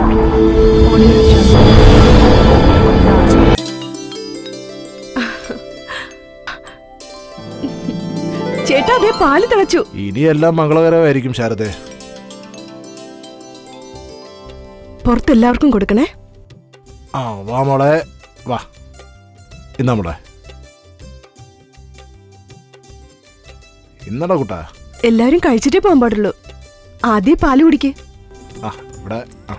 ചേട്ടാ അതേ പാല് തിളച്ചു ഇനിയെല്ലാം മംഗളകരമായിരിക്കും ശാരദേ പുറത്ത് എല്ലാവർക്കും കൊടുക്കണേ ആ വാ മോളെ വാ ഇന്നാ മോളെ ഇന്നടാ കുട്ടാ എല്ലാരും കഴിച്ചിട്ടേ പോകാൻ പാടുള്ളൂ ആദ്യം പാല് കുടിക്ക് ആ ഇവിടെ ആ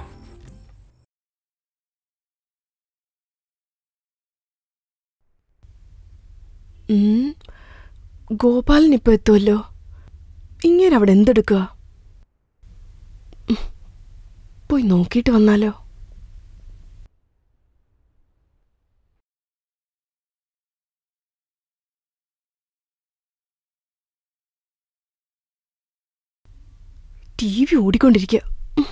ഉം. ഗോപാലൻ ഇപ്പൊ എത്തുമല്ലോ ഇങ്ങനെ അവിടെ എന്തെടുക്കുക ഉം. പോയി നോക്കിയിട്ട് വന്നാലോ ടി വി ഓടിക്കൊണ്ടിരിക്കുക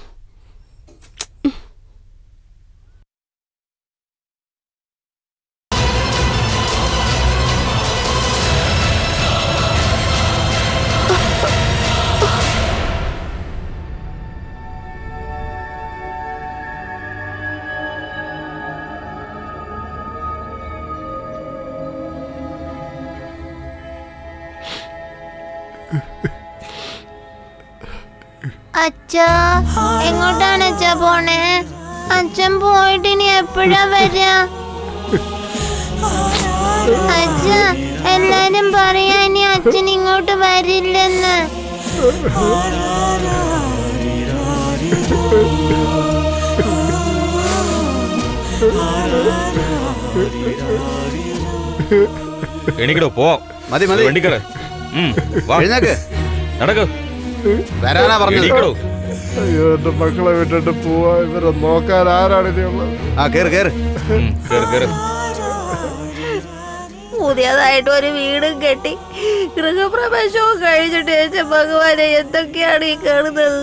അച്ഛാ എങ്ങോട്ടാണ് അച്ഛാ പോണേ അച്ഛൻ പോയിട്ട് ഇനി എപ്പോഴാ വരാ അച്ഛാ എല്ലാരും പറയാ ഇനി അച്ഛൻ ഇങ്ങോട്ട് വരില്ലെന്ന് എണീക്കടോ പോവാം മതി മതി വണ്ടിക്കട എഴുന്നേക്ക് നടക്ക് വരാനാ പറഞ്ഞത് എണീക്കടോ അയ്യോ എന്റെ മക്കളെ വിട്ടിട്ട് പോവാ ഇവരെ നോക്കാൻ ആരാണ് ഇനിയുള്ളത് ആ കേറ് കേറ് ഉം, കേറ് കേറ് പുതിയതായിട്ട് ഒരു വീടും കെട്ടി ഗൃഹപ്രവേശവും കഴിഞ്ഞിട്ട് ചേച്ച ഭഗവാനെ എന്തൊക്കെയാണ് ഈ കാണുന്നത്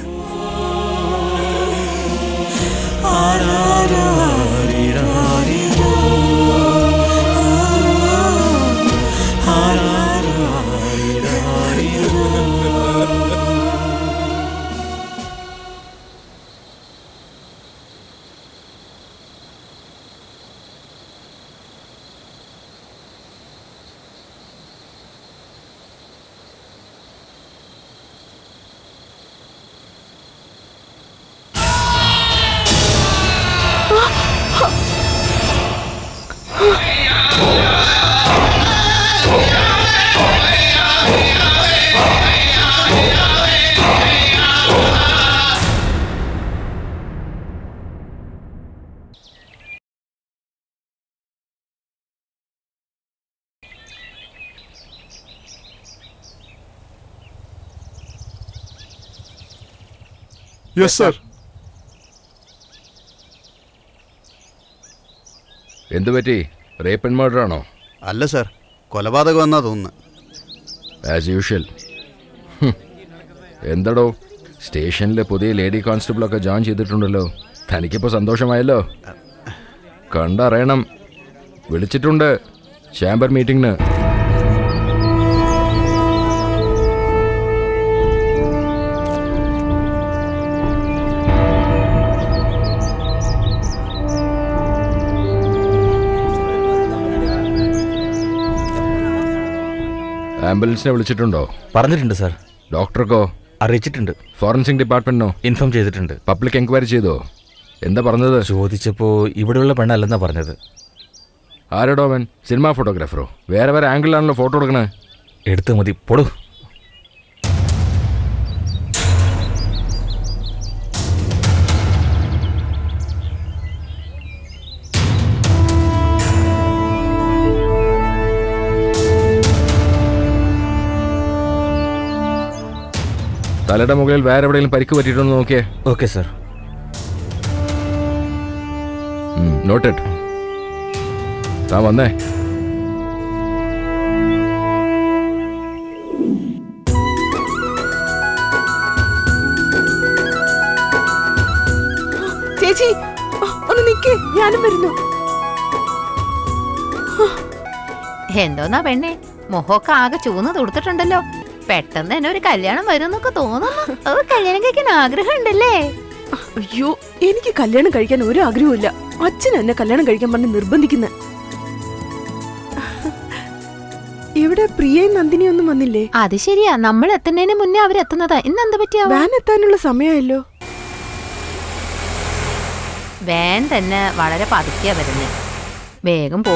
യെസ് സർ എന്തു പറ്റി റേപ്പ് ആൻഡ് മർഡർ ആണോ അല്ല സാർ കൊലപാതകം എന്നാ തോന്നുന്നു ആസ് യൂഷ്വൽ എന്തടോ സ്റ്റേഷനിലെ പുതിയ ലേഡി കോൺസ്റ്റബിളൊക്കെ ജോയിൻ ചെയ്തിട്ടുണ്ടല്ലോ തനിക്കിപ്പോൾ സന്തോഷമായല്ലോ കണ്ടറിയണം വിളിച്ചിട്ടുണ്ട് ചാമ്പർ മീറ്റിംഗിന് ആംബുലൻസിനെ വിളിച്ചിട്ടുണ്ടോ പറഞ്ഞിട്ടുണ്ട് സാർ ഡോക്ടർക്കോ അറിയിച്ചിട്ടുണ്ട് ഫോറൻസിക് ഡിപ്പാർട്ട്മെന്റിനോ ഇൻഫോം ചെയ്തിട്ടുണ്ട് പബ്ലിക് എൻക്വയറി ചെയ്തോ എന്താ പറഞ്ഞത് ചോദിച്ചപ്പോ ഇവിടെയുള്ള പെണ്ണല്ലെന്നാ പറഞ്ഞത് ആരോടോ അവൻ സിനിമാ ഫോട്ടോഗ്രാഫറോ വേറെ വേറെ ആംഗിളിലാണല്ലോ ഫോട്ടോ എടുക്കണേ എടുത്ത് മതി പൊടു തലയുടെ മുകളിൽ വേറെ എവിടെയെങ്കിലും പരിക്ക് പറ്റിയിട്ടുണ്ടോ നോക്കിയേ ഓക്കെ സാർ നോട്ടഡ് താ വന്നേ ചേച്ചി ആ, ഒന്ന് നിക്കേ ഞാനും വരുന്നു എന്തോന്നാ പെണ്ണെ മുഖമൊക്കെ ആകെ ചൂന്ന് തുടുത്തിട്ടുണ്ടല്ലോ പെട്ടെന്ന് തന്നെ ഒരു കല്യാണം വരും എന്നൊക്കെ തോന്നുന്നു ഓ കല്യാണം കഴിക്കാൻ ആഗ്രഹം ഉണ്ടല്ലേ അയ്യോ എനിക്ക് കല്യാണം കഴിക്കാൻ ഒരു ആഗ്രഹമില്ല അച്ഛൻ എന്നെ കല്യാണം കഴിക്കാൻ പറഞ്ഞ് നിർബന്ധിക്കുന്ന ഇവിടെ പ്രിയയും നന്ദിനി ഒന്നും വന്നില്ലേ അത് ശരിയാ നമ്മൾ എത്തുന്നതിന് മുന്നേ അവരെത്തുന്നതാ ഇന്ന് എന്ത് പറ്റിയാവോ വാൻ എത്താനുള്ള സമയമായല്ലോ വേൻ തന്നെ വളരെ പതുക്കിയാ വരുന്നേ വേഗം പോ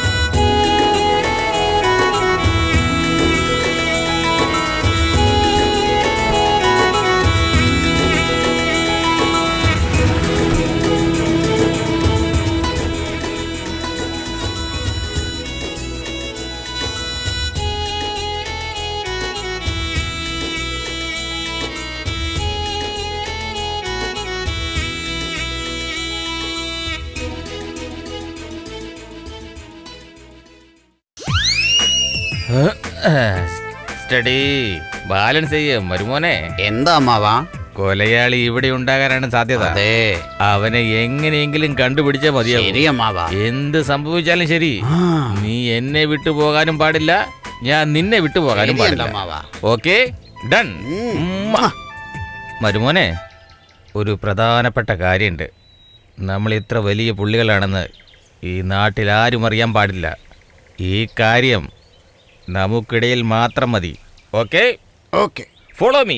സ്റ്റഡി ബാലൻസ് ചെയ്യ മരുമോനെ എന്താ അമ്മാവാ കൊലയാളി ഇവിടെ ഉണ്ടാകാനാണ് സാധ്യത അതെ അവനെ എങ്ങനെയെങ്കിലും കണ്ടുപിടിച്ചേ ശരി മതിയാവും അമ്മാവാ എന്ത് സംഭവിച്ചാലും ശരി ആ, നീ എന്നെ വിട്ടു പോകാനും പാടില്ല ഞാൻ നിന്നെ വിട്ടു പോകാനും ശരി പാടില്ല എൻ്റെ അമ്മാവാ ഓക്കെ ഡൺ ഉം. മരുമോനെ ഒരു പ്രധാനപ്പെട്ട കാര്യമുണ്ട് നമ്മൾ ഇത്ര വലിയ പുള്ളികളാണെന്ന് ഈ നാട്ടിൽ ആരും അറിയാൻ പാടില്ല ഈ കാര്യം നമുക്കിടയിൽ മാത്രം മതി ഓക്കെ ഓക്കെ ഫോളോ മീ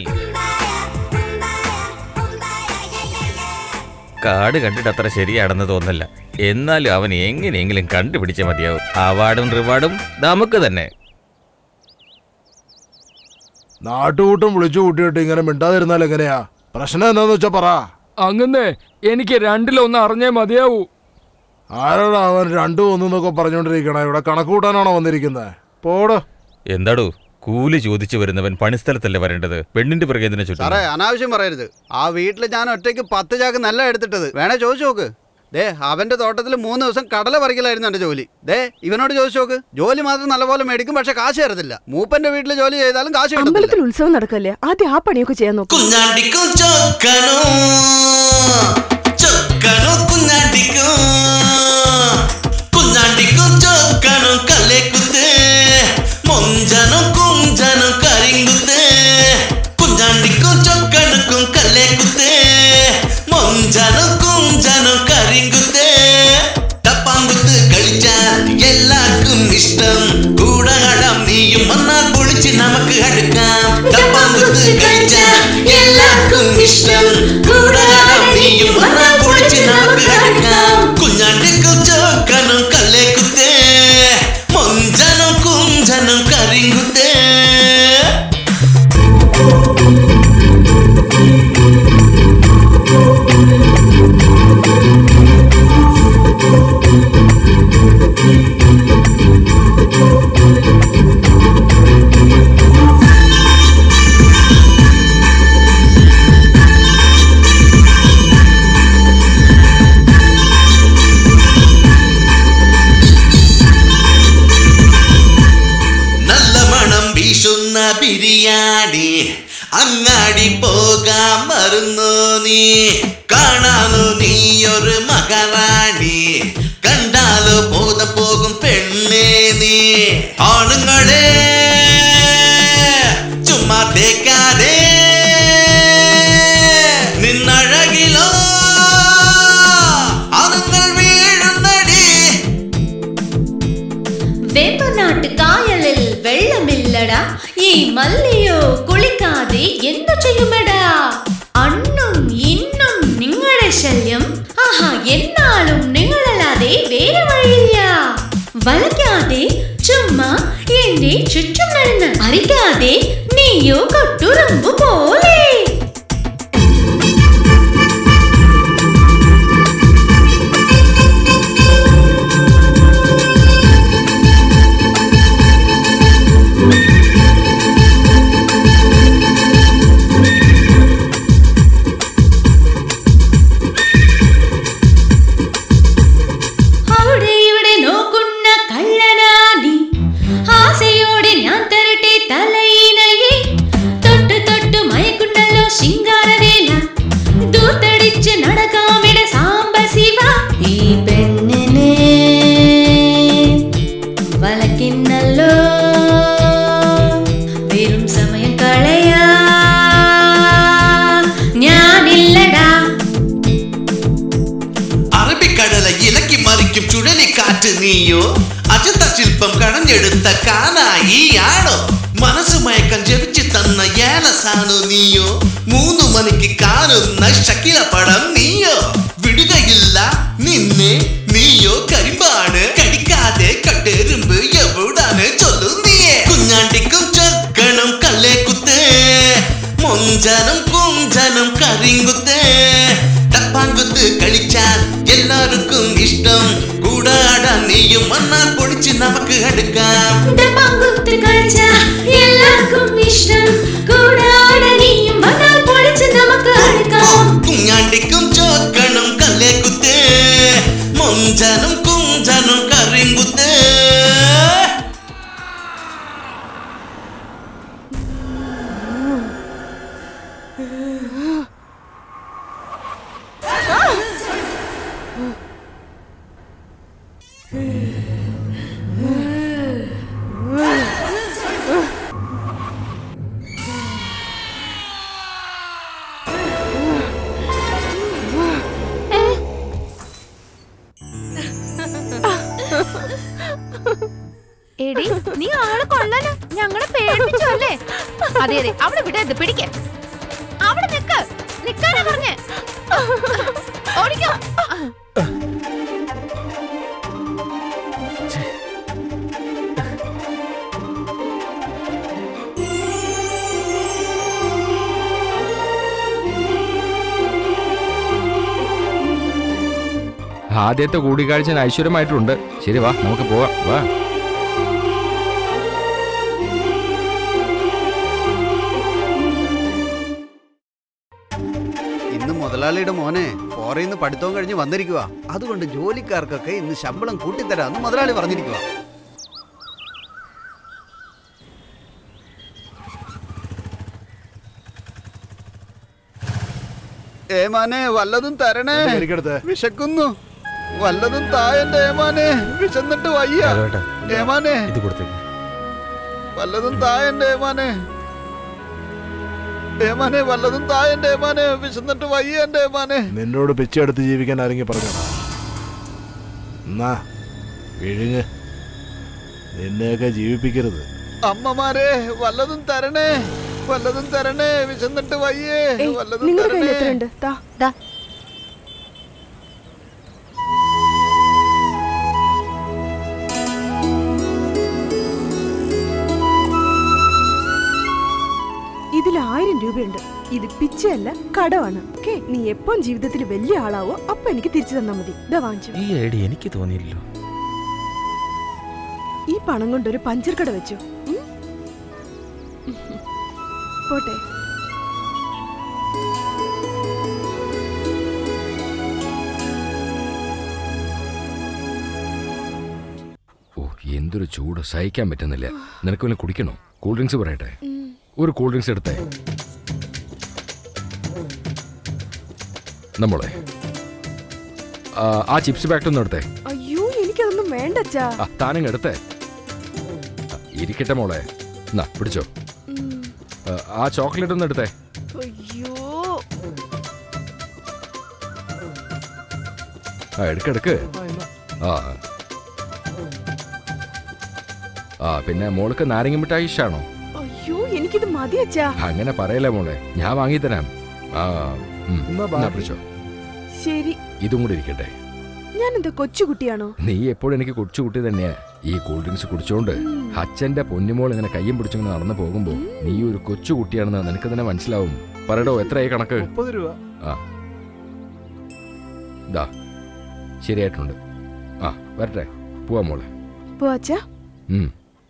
കാട് കണ്ടിട്ട് അത്ര ശരിയാണെന്ന് തോന്നില്ല എന്നാലും അവൻ എങ്ങനെയെങ്കിലും കണ്ടുപിടിച്ചേ മതിയാവും അവാർഡും റിവാർഡും നമുക്ക് തന്നെ നാട്ടുകൂട്ടും വിളിച്ചു കൂട്ടിയിട്ട് ഇങ്ങനെ മിണ്ടാതിരുന്നാൽ എങ്ങനെയാ പ്രശ്നം എന്താന്ന് വെച്ചാ പറ അങ്ങനെ എനിക്ക് രണ്ടിലൊന്ന് അറിഞ്ഞേ മതിയാവൂ ആരോടാ അവൻ രണ്ടും ഒന്നൊക്കെ പറഞ്ഞോണ്ടിരിക്കണ ഇവിടെ കണക്ക് കൂട്ടാനാണോ വന്നിരിക്കുന്നത് പോടോ എന്താടോ കൂലി ചോദിച്ചു വരുന്നവൻ പണിസ്ഥലത്തല്ലേ വരേണ്ടത് പെണ്ണിന്റെ പിറകെ എന്തിനാ ചുറ്റും സാറേ അനാവശ്യം പറയരുത് ആ വീട്ടിൽ ഞാൻ ഒറ്റയ്ക്ക് പത്ത് ചാക്ക് നല്ല എടുത്തിട്ടത് വേണേ ചോദിച്ചു നോക്ക് ദേ അവന്റെ തോട്ടത്തിൽ മൂന്ന് ദിവസം കടല പറിക്കലായിരുന്നു എന്റെ ജോലി ദേ ഇവനോട് ചോദിച്ചു നോക്ക് ജോലി മാത്രം നല്ലപോലെ മേടിക്കും പക്ഷെ കാശ് തരത്തില്ല മൂപ്പന്റെ വീട്ടിൽ ജോലി ചെയ്താലും കാശ് കിട്ടത്തില്ല അമ്പലത്തിൽ ഉത്സവം നടക്കല്ലേ ആദ്യം ആ പണിയൊക്കെ ചെയ്യാൻ നോക്കും കുഞ്ഞാണ്ടിക്കും ചൊക്കനോ ചൊക്കനോ കുഞ്ഞാണ്ടിക്കും കുഞ്ഞാണ്ടിക്കും ചൊക്കനോ കല്ലേക്കുത്ത് മൊഞ്ചനും കുഞ്ചനും കരിങ്കുത്ത് കുഞ്ഞാണ്ടിക്കും ചൊക്കനുക്കും കല്ലേക്കുത്ത് മൊഞ്ചനും കുഞ്ചനും കരിങ്കുത്ത് ടപ്പാങ്കുത്ത് കളിച്ചാൽ എല്ലാവർക്കും ഇഷ്ടം കൂടകടം നീയും വന്നാൽ പൊളിച്ച് നമുക്ക് അടുക്കാം ടപ്പാങ്കുത്ത് കളിച്ചാൽ എല്ലാവർക്കും ഇഷ്ടം കൂടകടം നീയും വന്നാൽ പൊളിച്ച് നമുക്ക് അടുക്കാം കുഞ്ഞാണ്ടിക്കും ചോക്കനും കല്ലേക്കുത്തേ മൊഞ്ചനും കുഞ്ചനും കരിങ്കുത്തേ നല്ല മണം വീശുന്ന ബിരിയാണി അങ്ങാടി പോകാൻ മറന്നു നീ കാണാനു നീയൊരു മഹാറാണി കണ്ടാലോ ബോധം പോകും പെണ്ണേ നീ ആണുങ്ങളെ ചുമ്മാ തേക്കാതെ നിന്നഴകിലോ ആണുങ്ങൾ വീഴുന്നടി വേമ്പനാട്ട് കായലിൽ വെള്ളമില്ലടാ ഈ മല്ലിയോ കുളിക്കാതെ എന്തു ചെയ്യുമെടാ അണ്ണും ഇന്നും നിങ്ങളുടെ ശല്യം ആഹാ എന്നാലും നിങ്ങളല്ലാതെ വേറെ വഴിയില്ല വലയ്ക്കാതെ ചുമ്മാ എന്റെ ചുറ്റും നടന്ന് അറിയാതെ നീയോ കൊട്ടുറുമ്പ് പോലെ അവിടെ ഇവിടെ നോക്കുന്ന കള്ളനാടി ആസയോടെ ഞാൻ തരട്ടെ തലയിണയെ തൊട്ട് തൊട്ട് മയക്കുണ്ടല്ലോ ശിങ്കാരവേല ദൂത്തടിച്ച് നടക്കാമിട സാമ്പ ശിവ ഈ പെണ്ണിനെ വലക്കിന്നല്ലോ വെറും സമയം കളയാ ഞാനില്ലടാ കയ്യെടുത്ത കാനായിയാണോ മനസ്സ് മയക്കം ജപിച്ച് തന്ന ഏലസാണോ നീയോ മൂന്നു മണിക്ക് കാണുന്ന ഷക്കില പടം നീയോ വിടുകയില്ല നിന്നെ നീയോ കരിമ്പാണ് കടിക്കാതെ കട്ടെരുമ്പ് എവിടാണ് ചൊല്ലു നീയെ കുഞ്ഞാണ്ടിക്കും ചക്കണം കല്ലേ കുത്തേ മൊഞ്ചനം കുഞ്ചനം കരിങ്കുത്തേ ടപ്പാങ്കുത്ത് കളിച്ചാൽ എല്ലാവർക്കും ഇഷ്ടം കൂടാടാൻ നീയും മണ്ണാൽ പൊടിച്ച് നമുക്ക് അടുക്കാം പങ്കുത്ത് കളിച്ച എല്ലാവർക്കും ഇഷ്ടം കൂടാതെ നീയും വന്നാൽ പൊളിച്ച് നമുക്ക് അടുക്കാം കുഞ്ഞാണ്ടിക്കും ചോക്കണം കല്ലേ കുത്തേ മൊഞ്ചനം കുഞ്ചനം കരിങ്കുത്തേ എടി നീ ആള് കൊള്ളാലോ ഞങ്ങളെ പേടിപ്പിച്ചു അല്ലേ അതെ അതെ അവിടെ വിടരുത് പിടിക്ക അവിടെ നിക്ക് നിക്കാനാ പറഞ്ഞേ ഓടിക്കോ ആദ്യത്തെ കൂടിക്കാഴ്ച ഐശ്വര്യമായിട്ടുണ്ട് ശരി വാ നമുക്ക് പോവാം വാ ഇന്ന് മുതലാളിയുടെ മോനെ ഫോറിൽ നിന്ന് പഠിത്തവും കഴിഞ്ഞ് വന്നിരിക്കുക അതുകൊണ്ട് ജോലിക്കാർക്കൊക്കെ ഇന്ന് ശമ്പളം കൂട്ടിത്തരാന്ന് മുതലാളി പറഞ്ഞിരിക്കുക ഏമാനെ വല്ലതും തരണേ കഴിക്കടുത്ത് വിശക്കുന്നു വല്ലതും തായന്റെ ഏമാനെ വിശന്നിട്ട് വയ്യ ഏമാനെ ഇത് കൊടുത്തേക്ക് വല്ലതും തായന്റെ ഏമാനെ ഏമാനെ വല്ലതും തായന്റെ ഏമാനെ വിശന്നിട്ട് വയ്യ എന്റെ ഏമാനെ നിന്നോട് പിച്ചെടുത്ത് ജീവിക്കാൻ ആരെങ്കിലും പറഞ്ഞോടാ എന്നാ വിഴിഞ്ഞ് നിന്നെയൊക്കെ ജീവിപ്പിക്കരുത് അമ്മമാരെ വല്ലതും തരണേ വല്ലതും തരണേ വിശന്നിട്ട് വയ്യേ ഏയ് വല്ലതും നിങ്ങളുടെ കയ്യിൽ തരണേ എത്രയുണ്ട് താ ദാ ഇതിൽ ആയിരം രൂപയുണ്ട് ഇത് പിച്ചയല്ല കടമാണ് ഓക്കെ നീ എപ്പം ജീവിതത്തിൽ വലിയ ആളാവോ അപ്പൊ എനിക്ക് തിരിച്ചു തന്നാ മതി ഇതാ വാങ്ങിച്ചു ഈ ഐഡിയ എനിക്ക് തോന്നിയില്ലല്ലോ ഈ പണം കൊണ്ടൊരു പഞ്ചർ കട വെച്ചു ഉം? പോട്ടെ ഓ എന്തൊരു ചൂട് സഹിക്കാൻ പറ്റുന്നില്ല നിനക്ക് വല്ല കുടിക്കണോ കൂൾ ഡ്രിങ്ക്സ് പറയട്ടെ ഒരു കൂൾ ഡ്രിങ്ക്സ് എടുത്തേ നമ്മളെ ആ, ആ ചിപ്സ് പാക്കറ്റ് ഒന്ന് എടുത്തേ അയ്യോ എനിക്കതൊന്നും വേണ്ടച്ചാ ആ താനങ്ങ് എടുത്തേ ആ, ഇരിക്കട്ടെ മോളെ എന്നാ പിടിച്ചോ ആ, ആ ചോക്ലേറ്റ് ഒന്ന് എടുത്തേ അയ്യോ ആ എടുക്ക് എടുക്ക് ആ ആ പിന്നെ മോൾക്ക് നാരങ്ങ മിഠായി ഇഷ്ടാണോ അയ്യോ എനിക്കിത് മതി അച്ഛാ അങ്ങനെ പറയല്ലേ മോളെ ഞാൻ വാങ്ങിത്തരാം ആ ഉം. എന്നാ എന്നാ ബാക്കി. പിടിച്ചോ ശരി ഇതും കൂടി ഇരിക്കട്ടെ ഞാൻ എന്താ കൊച്ചുകുട്ടിയാണോ നീ എപ്പോഴും എനിക്ക് കൊച്ചു കുട്ടി തന്നെയാ ഈ കൂൾ ഡ്രിങ്ക്സ് കുടിച്ചോണ്ട് അച്ഛന്റെ പൊന്നുമോൾ ഇങ്ങനെ കയ്യും പിടിച്ചിങ്ങനെ നടന്നു പോകുമ്പോ നീ ഒരു കൊച്ചു കുട്ടിയാണെന്ന് നിനക്ക് തന്നെ മനസ്സിലാവും പറയടോ എത്രയായി കണക്ക് മുപ്പത് രൂപ ആ ദാ ശരിയായിട്ടുണ്ട് ആ വരട്ടെ പോവാ മോളെ പോ അച്ഛാ ഉം.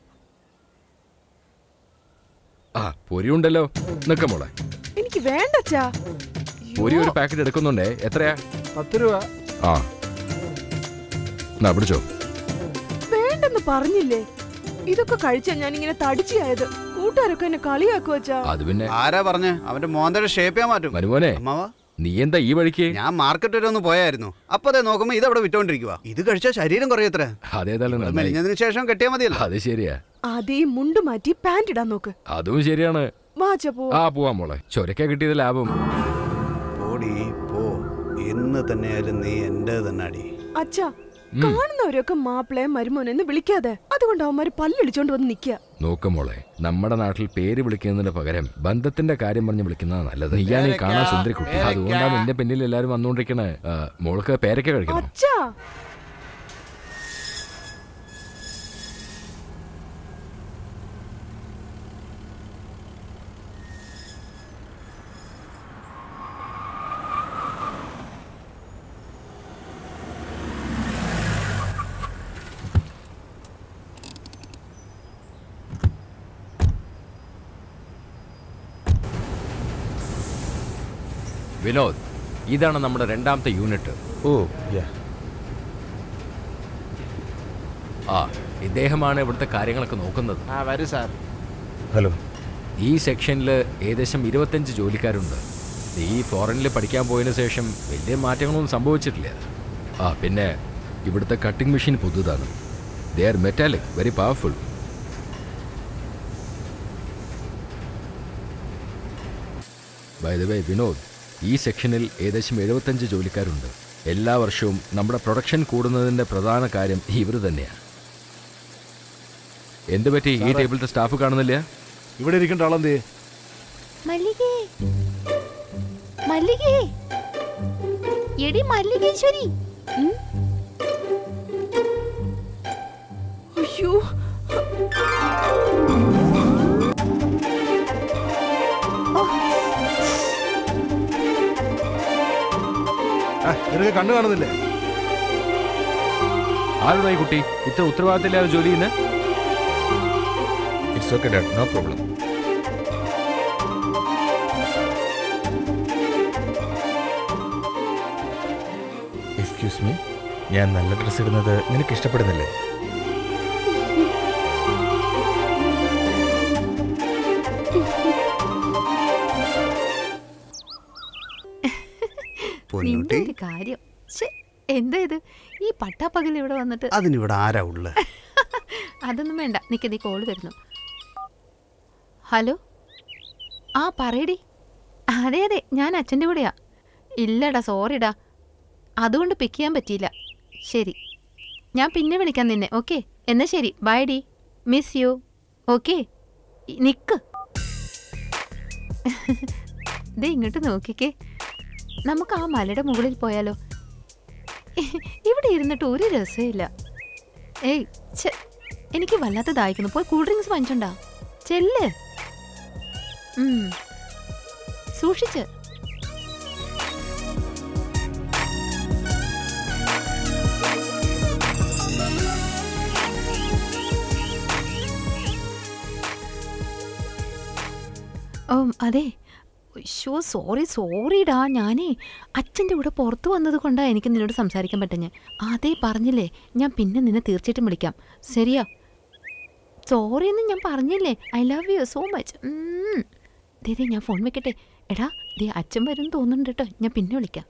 ആ പൊരിയുണ്ടല്ലോ നിക്ക മോളെ എനിക്ക് വേണ്ടച്ചാ പൊരി ഒരു പാക്കറ്റ് എടുക്കുന്നുണ്ടേ എത്രയാ പത്ത് രൂപ ആ എന്നാ പിടിച്ചോ വേണ്ടെന്ന് പറഞ്ഞില്ലേ ഇതൊക്കെ കഴിച്ചാ ഞാൻ ഇങ്ങനെ തടിച്ചായത് കൂട്ടുകാരൊക്കെ എന്നെ കളിയാക്കും അച്ഛാ അത് പിന്നെ ആരാ പറഞ്ഞേ അവന്റെ മോന്തയുടെ ഷേപ്പ് ചെയ്യാൻ മാറ്റും മരുമോനെ അമ്മാവാ നീ എന്താ ഈ വഴിക്ക് ഞാൻ മാർക്കറ്റ് വരെ ഒന്ന് പോയായിരുന്നു അപ്പൊ അതെ നോക്കുമ്പോ ഇതവിടെ വിറ്റോണ്ടിരിക്കുക ഇത് കഴിച്ചാൽ ശരീരം കുറയത്രേ അതേതായാലും നന്നായി മെലിഞ്ഞതിന് ശേഷം കെട്ടിയാൽ മതിയല്ലോ അത് ശരിയാ അതേ മുണ്ട് മാറ്റി പാന്റ് ഇടാൻ നോക്ക് അതും ശരിയാണ് വാച്ച പോ ആ പോവാം മോളെ ചൊരക്ക കിട്ടിയത് ലാഭം പോടി പോ ഇന്ന് തന്നെയായാലും നീ എന്റെ തന്നെ അടി അച്ഛാ കാണുന്നവരൊക്കെ മാപ്പിളയെ മരുമോനെന്ന് വിളിക്കാതെ അതുകൊണ്ട് അവന്മാര് പല്ലടിച്ചോണ്ട് വന്ന് നിക്കുക നോക്ക് മോളെ നമ്മുടെ നാട്ടിൽ പേര് വിളിക്കുന്നതിന് പകരം ബന്ധത്തിന്റെ കാര്യം പറഞ്ഞ് വിളിക്കുന്നതാണ് നല്ലത് നീയാണ് ഈ കാണാൻ സുന്ദരിക്കുട്ടി അതുകൊണ്ടാണ് എന്റെ പിന്നിൽ എല്ലാരും വന്നുകൊണ്ടിരിക്കണേ ആ, മോൾക്ക് പേരൊക്കെ കഴിക്കണം അച്ഛാ വിനോദ് ഇതാണ് നമ്മുടെ രണ്ടാമത്തെ യൂണിറ്റ് ഓ യാ ആ ഇദ്ദേഹമാണ് ഇവിടുത്തെ കാര്യങ്ങളൊക്കെ നോക്കുന്നത് ആ വരൂ സാർ ഹലോ ഈ സെക്ഷനിൽ ഏകദേശം ഇരുപത്തഞ്ച് ജോലിക്കാരുണ്ട് ഈ ഫോറിനിൽ പഠിക്കാൻ പോയതിനു ശേഷം വലിയ മാറ്റങ്ങളൊന്നും സംഭവിച്ചിട്ടില്ല ആ പിന്നെ ഇവിടുത്തെ കട്ടിംഗ് മെഷീൻ പുതുതാണ് they are metallic very powerful by the way Vinod ഈ സെക്ഷനിൽ ഏകദേശം എഴുപത്തഞ്ച് ജോലിക്കാരുണ്ട് എല്ലാ വർഷവും നമ്മുടെ പ്രൊഡക്ഷൻ കൂടുന്നതിൻ്റെ പ്രധാന കാര്യം ഇവർ തന്നെയാണ് എന്ത് പറ്റി ഈ ടേബിളിലത്തെ സ്റ്റാഫ് കാണുന്നില്ല ഇവിടെ ഇരിക്കേണ്ട ആളെന്തേ മല്ലികേ മല്ലികേ എടി മല്ലികേശ്വരി അയ്യോ ആ, നിനക്ക് കണ്ണു കാണുന്നില്ലേ ആരുടെ ഈ കുട്ടി ഇത്ര ഉത്തരവാദിത്തമില്ലാതെ ജോലി ചെയ്യുന്നത് it's okay dad no problem excuse me ഞാൻ നല്ല ഡ്രസ്സ് ഇടുന്നത് നിനക്ക് ഇഷ്ടപ്പെടുന്നില്ലേ പൊന്നുട്ടി നിന്റെ ഒരു കാര്യം ശ്ശെ, എന്താ ഇത് ഈ പട്ടാപ്പകൽ ഇവിടെ വന്നിട്ട് അതിനിവിടെ ആരാ ഉള്ളത് അതൊന്നും വേണ്ട നിക്ക് നീ കോള് തരുന്നു ഹലോ ആ പറയടി അതെ അതെ ഞാൻ അച്ഛൻ്റെ കൂടെയാ ഇല്ലടാ സോറിടാ അതുകൊണ്ട് പിക്ക് ചെയ്യാൻ പറ്റിയില്ല ശരി ഞാൻ പിന്നെ വിളിക്കാം നിന്നെ ഓക്കെ എന്നാ ശരി ബൈ ഡി മിസ് യു ഓക്കെ നിക്ക് ദേ ഇങ്ങോട്ട് നോക്കിക്കേ നമുക്ക് ആ മലയുടെ മുകളിൽ പോയാലോ ഇവിടെ ഇരുന്നിട്ട് ഒരു രസമില്ല ഏയ് ഛെ, എനിക്ക് വല്ലാത്ത ദാഹിക്കുന്നു പോയി കൂൾ ഡ്രിങ്ക്സ് വാങ്ങിച്ചോണ്ടാ ചെല്ല് ഉം. സൂക്ഷിച്ച് ഓ അതെ ഷോ സോറി സോറിടാ ഞാനേ അച്ഛൻ്റെ കൂടെ പുറത്തു വന്നത് കൊണ്ടാണ് എനിക്ക് നിന്നോട് സംസാരിക്കാൻ പറ്റുഞ്ഞ് അതേ പറഞ്ഞില്ലേ ഞാൻ പിന്നെ നിന്നെ തീർച്ചയായിട്ടും വിളിക്കാം ശരിയാ സോറി എന്ന് ഞാൻ പറഞ്ഞില്ലേ I love you so much ദേ ദേ ഞാൻ ഫോൺ വെക്കട്ടെ എടാ ദേ അച്ഛൻ വരും തോന്നുന്നുണ്ട് കേട്ടോ ഞാൻ പിന്നെ വിളിക്കാം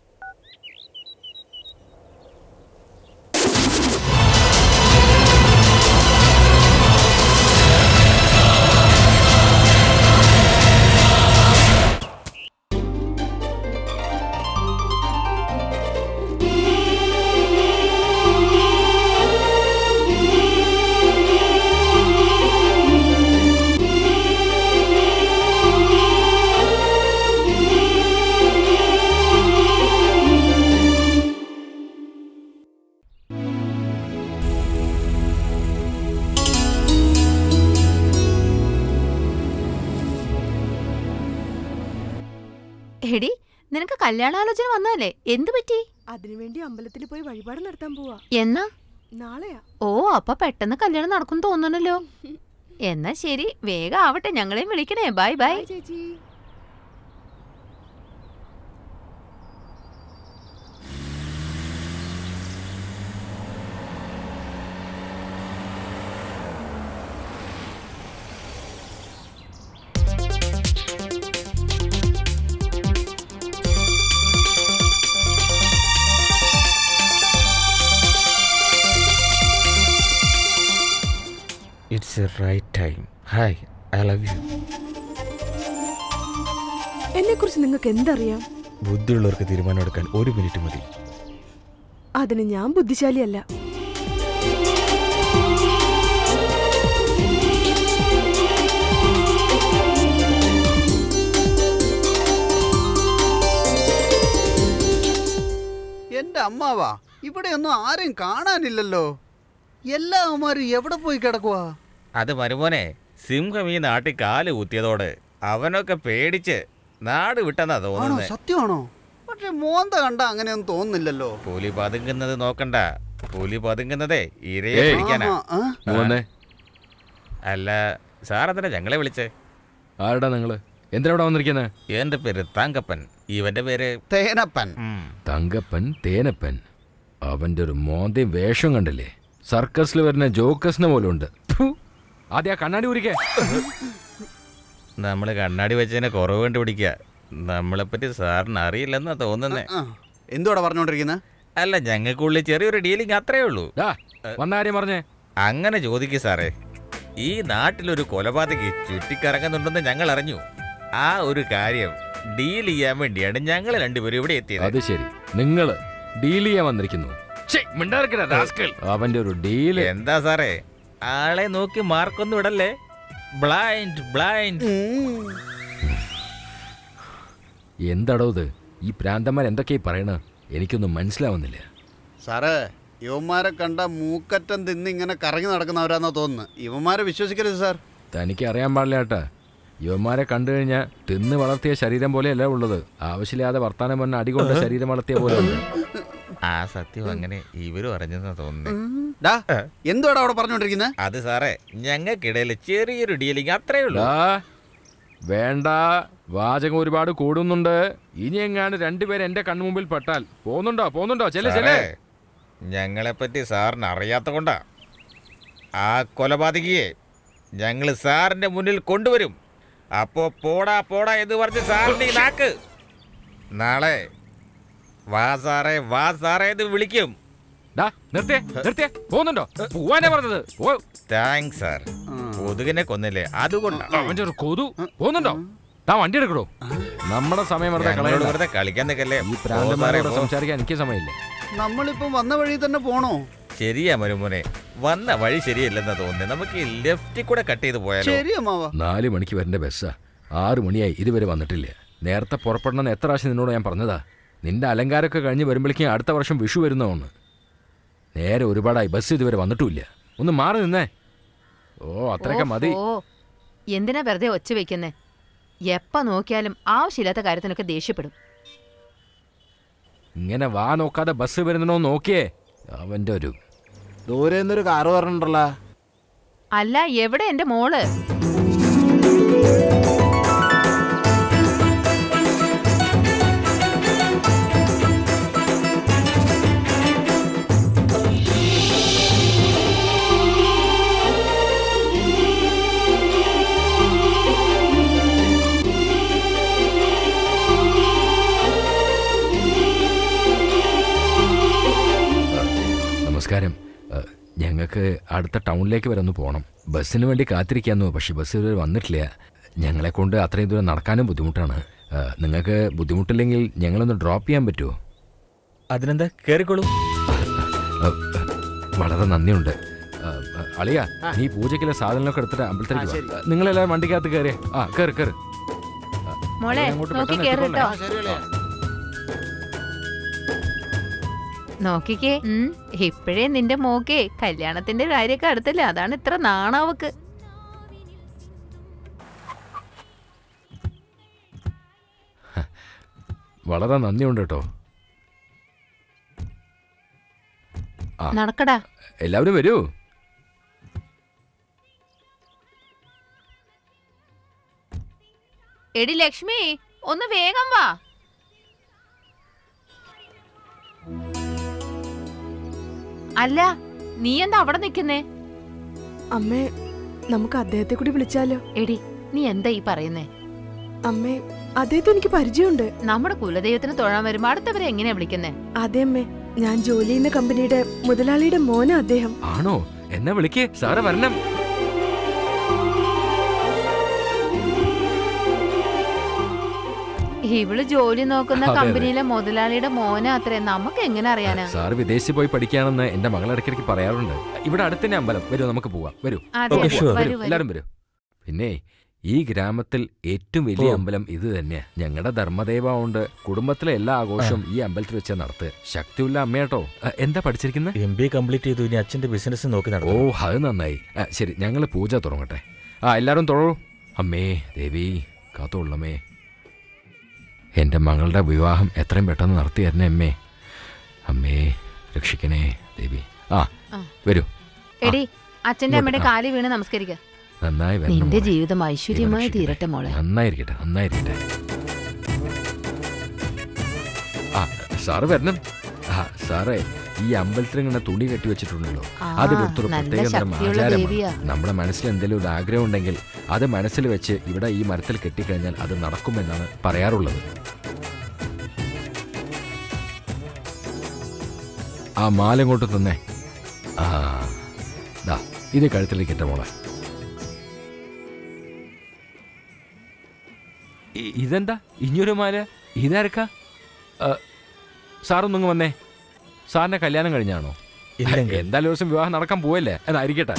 എടി നിനക്ക് കല്യാണാലോചന വന്നതല്ലേ എന്തു പറ്റി അതിനുവേണ്ടി അമ്പലത്തിൽ പോയി വഴിപാട് നടത്താൻ പോവാ എന്നാ നാളെയാ ഓ അപ്പൊ പെട്ടെന്ന് കല്യാണം നടക്കും തോന്നണല്ലോ എന്നാ ശരി വേഗം ആവട്ടെ ഞങ്ങളെയും വിളിക്കണേ ബൈ ബൈ ബൈ ചേച്ചി it's a right time hi I love you എന്നെ കുറിച്ച് നിങ്ങൾക്ക് എന്തറിയാം ബുദ്ധിയുള്ളവർക്ക് തീരുമാനം എടുക്കാൻ ഒരു മിനിറ്റ് മതി അതിന് ഞാൻ ബുദ്ധിശാലിയല്ല എന്റെ അമ്മാവാ ഇവിടെയൊന്നും ആരെയും കാണാനില്ലല്ലോ എല്ലാ അമ്മമാരും എവിടെ പോയി കിടക്കുവാ അത് മരുമോനെ സിംഹം ഈ നാട്ടിൽ കാല് കുത്തിയതോടെ അവനൊക്കെ പേടിച്ച് നാട് വിട്ടെന്നാ ആണോ തോന്നുന്നത് സത്യമാണോ പക്ഷെ മോന്ത കണ്ട അങ്ങനെയൊന്നും തോന്നുന്നില്ലല്ലോ പുലി പതുങ്ങുന്നത് നോക്കണ്ട പുലി പതുങ്ങുന്നതേ ഇരയെ ഏയ്. പിടിക്കാനാ ആഹാ, ആ? ഇങ്ങ് വന്നേ അല്ല സാറെന്തിനാ ഞങ്ങളെ വിളിച്ചേ ആരുടെ നിങ്ങള് എന്തിനാ ഇവിടെ വന്നിരിക്കുന്നത് എന്റെ പേര് താങ്കപ്പൻ ഇവന്റെ പേര് തേനപ്പൻ ഉം, തങ്കപ്പൻ തേനപ്പൻ അവന്റെ ഒരു മോന്തയും വേഷം കണ്ടില്ലേ സർക്കസിൽ വരുന്ന ജോക്കസിനെ പോലെ ഉണ്ട് ആദ്യം ആ കണ്ണാടി ഊരിക്കേ നമ്മള് കണ്ണാടി വെച്ചതിനെ കുറവ് കണ്ടുപിടിക്കുക നമ്മളെ പറ്റി സാറിന് അറിയില്ലെന്നാ തോന്നുന്നേ ആ, എന്തുവാടാ പറഞ്ഞോണ്ടിരിക്കുന്നത് അല്ല ഞങ്ങൾക്കുള്ളിൽ ചെറിയൊരു ഡീലിംഗ് അത്രേ ഉള്ളൂ ദാ, വന്ന കാര്യം പറഞ്ഞേ അങ്ങനെ ചോദിക്കു സാറേ ഈ നാട്ടിലൊരു കൊലപാതകി ചുറ്റിക്കറങ്ങുന്നുണ്ടെന്ന് ഞങ്ങൾ അറിഞ്ഞു ആ ഒരു കാര്യം ഡീൽ ചെയ്യാൻ വേണ്ടിയാണ് ഞങ്ങൾ രണ്ടുപേരും ഇവിടെ എത്തിയത് അത് ശരി നിങ്ങള് ഡീൽ ചെയ്യാൻ വന്നിരിക്കുന്നു ഛെ, മിണ്ടാതിരിക്കടാ, rascal. അവന്റെ ഒരു ഡീല് എന്താ സാറേ ആളെ നോക്കി മാർക്കൊന്നും ഇടല്ലേ ബ്ലൈൻഡ് ബ്ലൈൻഡ് എന്താടോ ഇത് ഈ പ്രാന്തന്മാർ എന്തൊക്കെയാ ഈ പറയണ എനിക്കൊന്നും മനസ്സിലാവുന്നില്ല സാറേ യുവന്മാരെ കണ്ട മൂക്കറ്റം തിന്ന് ഇങ്ങനെ കറങ്ങി നടക്കുന്നവരാന്നാ തോന്നുന്നു ഇവന്മാരെ വിശ്വസിക്കരുത് സാർ തനിക്ക് അറിയാൻ പാടില്ല ഏട്ടാ യുവന്മാരെ കണ്ടു കഴിഞ്ഞാൽ തിന്ന് വളർത്തിയ ശരീരം പോലെയല്ല ഉള്ളത് ആവശ്യമില്ലാതെ വർത്താനം പറഞ്ഞ അടികൊണ്ട് ശരീരം വളർത്തിയ പോലെ ഉണ്ട് ആ സത്യം അങ്ങനെ ഇവരും അറിഞ്ഞെന്നാ തോന്നുന്നേ ഡാ എന്തുവാടാ അവിടെ പറഞ്ഞോണ്ടിരിക്കുന്നത് അത് സാറേ ഞങ്ങൾക്കിടയിൽ ചെറിയൊരു ഡീലിംഗ് അത്രേ ഉള്ളൂ ഡാ, വേണ്ട വാചകം ഒരുപാട് കൂടുന്നുണ്ട് ഇനി എങ്ങാണ്ട് രണ്ടുപേരും എന്റെ കൺമുമ്പിൽ പെട്ടാൽ പോന്നുണ്ടോ പോന്നുണ്ടോ ചെല്ലേ ചെല്ലേ സാറേ, ഞങ്ങളെപ്പറ്റി സാറിന് അറിയാത്ത കൊണ്ടാ ആ കൊലപാതകിയെ ഞങ്ങൾ സാറിന്റെ മുന്നിൽ കൊണ്ടുവരും അപ്പോ പോടാ പോടാ എന്ന് പറഞ്ഞ് സാറിന്റെ ഈ നാക്ക് നാളെ വാ സാറേ വാ സാറേ എന്ന് വിളിക്കും ഡാ നിർത്തിയേ നിർത്തിയേ പോന്നുണ്ടോ പോവാനാ പറഞ്ഞത് പോ താങ്ക്സ് സാർ കൊതുകിനെ കൊന്നില്ലേ അതുകൊണ്ടാ അവന്റെ ഒരു കൊതു പോന്നുണ്ടോ താ വണ്ടി എടുക്കടോ നമ്മുടെ സമയം വെറുതെ ഞങ്ങളോട് കളയണ്ട വെറുതെ കളിക്കാൻ നിൽക്കല്ലേ ഈ പോ സാറേ, പ്രാന്തന്മാരോട് പോ. സംസാരിക്കാൻ എനിക്ക് സമയമില്ല നമ്മളിപ്പം വന്ന വഴി തന്നെ പോണോ ശരിയാ മരുമോനെ വന്ന വഴി ശരിയല്ലെന്നാ തോന്നുന്നത് നമുക്ക് ഈ ലെഫ്റ്റിൽ കൂടെ കട്ട് ചെയ്ത് പോയാലോ ശരി അമ്മാവാ നാല് മണിക്ക് വരേണ്ട ബസ്സാ ആറ് മണിയായി ഇതുവരെ വന്നിട്ടില്ല നേരത്തെ പുറപ്പെടണമെന്ന് എത്ര പ്രാവശ്യം നിന്നോട് ഞാൻ പറഞ്ഞതാ നിന്റെ അലങ്കാരമൊക്കെ കഴിഞ്ഞ് വരുമ്പോഴേക്കും അടുത്ത വർഷം വിഷു വരുന്നതാണ് നേരെ ഒരുപാടായി ബസ് ഇതുവരെ വന്നിട്ടുമില്ല ഒന്ന് മാറി നിന്നേ ഓ അത്രയൊക്കെ മതി ഓ എന്തിനാ വെറുതെ ഒച്ച വെക്കുന്നേ എപ്പ നോക്കിയാലും ആവശ്യമില്ലാത്ത കാര്യത്തിനൊക്കെ ദേഷ്യപ്പെടും ഇങ്ങനെ വാ നോക്കാതെ ബസ് വരുന്നോ നോക്കിയേ അവന്റെ ഒരു ദൂരെ നിന്നൊരു കാറ് പറഞ്ഞിട്ടുണ്ടല്ലോ അല്ല എവിടെ എന്റെ മോള് നമസ്കാരം ഏഹ്, ഞങ്ങൾക്ക് അടുത്ത ടൗണിലേക്ക് വരെ ഒന്ന് പോകണം ബസ്സിന് വേണ്ടി കാത്തിരിക്കാന്നു പക്ഷെ ബസ് ഇതുവരെ വന്നിട്ടില്ല ഞങ്ങളെ കൊണ്ട് അത്രയും ദൂരം നടക്കാനും ബുദ്ധിമുട്ടാണ് ഏഹ്, നിങ്ങൾക്ക് ബുദ്ധിമുട്ടില്ലെങ്കിൽ ഞങ്ങളൊന്ന് ഡ്രോപ്പ് ചെയ്യാൻ പറ്റുമോ അതിനെന്താ കേറിക്കോളൂ ഏഹ്, വളരെ നന്ദിയുണ്ട് ഏഹ്, ഏഹ്, അളിയ നീ പൂജയ്ക്കുള്ള സാധനങ്ങളൊക്കെ എടുത്തിട്ട് അമ്പലത്തിലേക്ക് വാ. നിങ്ങളെല്ലാം വണ്ടിക്കകത്ത് കയറിയേ ആ കയറി കയറി മോളെ അങ്ങോട്ട് നോക്കി പെട്ടെന്ന് കേറട്ടോ നോക്കിക്കേ ഉം, ഇപ്പഴേ നിന്റെ മോക്കേ കല്യാണത്തിന്റെ കാര്യമൊക്കെ അടുത്തല്ലേ അതാണ് ഇത്ര നാണാവക്ക് വളരെ നന്ദിയുണ്ട് കേട്ടോ ആ നടക്കടാ എല്ലാവരും വരൂ എടി ലക്ഷ്മി ഒന്ന് വേഗം വാ അല്ല നീ എന്താ അവിടെ നിക്കുന്നേ അമ്മേ നമുക്ക് അദ്ദേഹത്തെ കൂടി വിളിച്ചാലോ എടി നീ എന്താ ഈ പറയുന്നേ അമ്മേ അദ്ദേഹത്തെ എനിക്ക് പരിചയമുണ്ട് നമ്മുടെ കുലദൈവത്തിന് തൊഴാൻ വരുമ്പോ അടുത്തവരെ എങ്ങനെയാ വിളിക്കുന്നേ അതെ അമ്മേ ഞാൻ ജോലി ചെയ്യുന്ന കമ്പനിയുടെ മുതലാളിയുടെ മോനാ അദ്ദേഹം ആണോ എന്നെ വിളിക്കേ സാറ് വരണം ഇവള് ജോലി നോക്കുന്ന അതെ, അതെ. കമ്പനിയിലെ മുതലാളിയുടെ മോന അത്രേ നമുക്ക് എങ്ങനെ അറിയാനാ സാറ് വിദേശത്ത് പോയി പഠിക്കുകയാണെന്ന് എന്റെ മകൾ ഇടയ്ക്കിടയ്ക്ക് പറയാറുണ്ട് ഇവിടെ അടുത്തന്നെ അമ്പലം വരൂ നമുക്ക് പോവാം വരൂ അതെ, ഓക്കേ, അതെ. sure. വരൂ, വരൂ വരൂ. എല്ലാവരും വരൂ പിന്നെ ഈ ഗ്രാമത്തിൽ ഏറ്റവും വലിയ അമ്പലം ഇത് തന്നെയാ ഞങ്ങളുടെ ധർമ്മദേവ കൊണ്ട് കുടുംബത്തിലെ എല്ലാ ആഘോഷവും ഈ അമ്പലത്തിൽ വെച്ചാൽ നടത്തുക ശക്തിയുള്ള അമ്മയാട്ടോ ആ, എന്താ പഠിച്ചിരിക്കുന്നത് എം ബി കംപ്ലീറ്റ് ചെയ്തു ഇനി അച്ഛന്റെ ബിസിനസ് നോക്കി ഓ നടന്നു അത് നന്നായി ആ, ശരി ഞങ്ങൾ പൂജ തുടങ്ങട്ടെ ആ എല്ലാവരും തൊഴൂ അമ്മേ ദേവി കാത്തോളമേ എൻ്റെ മകളുടെ വിവാഹം എത്രയും പെട്ടെന്ന് നടത്തി തരണേ അമ്മേ അമ്മേ രക്ഷിക്കണേ ദേവി ആ ആ. വരൂ എടി അച്ഛന്റെ അമ്മയുടെ ഇങ്ങോട്ട്, ആ. കാലി വീണ് നമസ്കരിക്ക നന്നായി വരണം നിന്റെ മോളെ. ജീവിതം ഐശ്വര്യമായി ദൈവം തീരട്ടെ മോളെ നന്നായിരിക്കട്ടെ നന്നായിരിക്കട്ടെ ആ സാറ് വരണം ആ സാറേ ഈ അമ്പലത്തിൽ ഇങ്ങനെ തുണി കെട്ടി വെച്ചിട്ടുണ്ടല്ലോ ആ, അത് ഇവിടുത്തെ ഒരു നല്ല പ്രത്യേക തരം ശക്തിയുള്ള ആചാരമാണ് ദേവിയാ. നമ്മുടെ മനസ്സിൽ എന്തെങ്കിലും ഒരു ആഗ്രഹം ഉണ്ടെങ്കിൽ അത് മനസ്സിൽ വെച്ച് ഇവിടെ ഈ മരത്തിൽ കെട്ടിക്കഴിഞ്ഞാൽ അത് നടക്കുമെന്നാണ് പറയാറുള്ളത് ആ മാല ഇങ്ങോട്ട് തന്നെ ആ ദാ ഇത് കഴുത്തിലേക്ക് ഇട്ട മോളെ ഇ- ഇതെന്താ ഇനിയൊരു മാല ഇതാരക്ക സാറൊന്നും വന്നേ സാറിന്റെ കല്യാണം കഴിഞ്ഞാണോ ഇല്ലെങ്കിൽ. എന്തായാലും ഒരു ദിവസം വിവാഹം നടക്കാൻ പോവല്ലേ എന്നായിരിക്കട്ടെ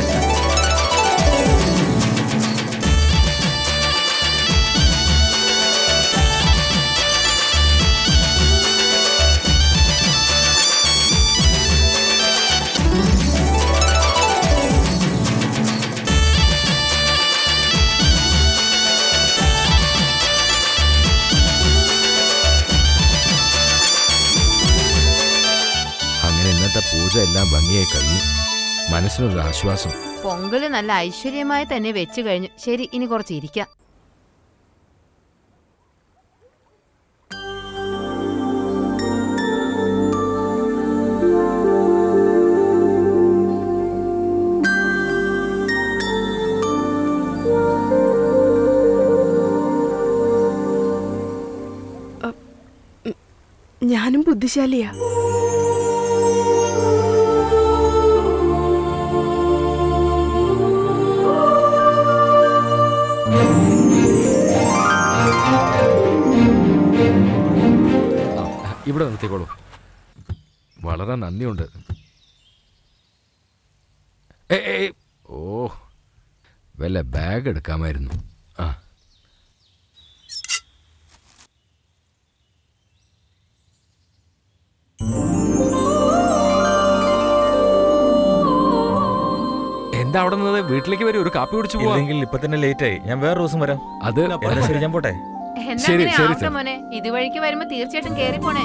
അങ്ങനെ ഇന്നത്തെ പൂജ എല്ലാം ഭംഗിയായി കഴിഞ്ഞു മനസ്സിനൊരു ആശ്വാസം പൊങ്കല് നല്ല ഐശ്വര്യമായി തന്നെ വെച്ചു കഴിഞ്ഞു ശരി ഇനി കുറച്ച് ഇരിക്കാം ഞാനും ബുദ്ധിശാലിയാ ആ, ഇവിടെ നിർത്തിക്കോളൂ വളരെ നന്ദിയുണ്ട് ഏ, ഏ, ഏ, ഓ വല്ല ബാഗ് എടുക്കാമായിരുന്നു ആ എന്താ അവിടെ നിന്ന് വീട്ടിലേക്ക് വരും ഒരു കാപ്പി കുടിച്ചു പോവാ ഇല്ലെങ്കിൽ ഇപ്പൊ തന്നെ ലേറ്റ് ആയി ഞാൻ വേറെ ദിവസം വരാം അത് എന്നാ ശരി ഞാൻ പോട്ടെ എന്നാ ശരി, അങ്ങനെ ശരി, ആവട്ടെ സർ. മോനെ ഇതുവഴിക്ക് വരുമ്പോ തീർച്ചയായിട്ടും കേറി പോണേ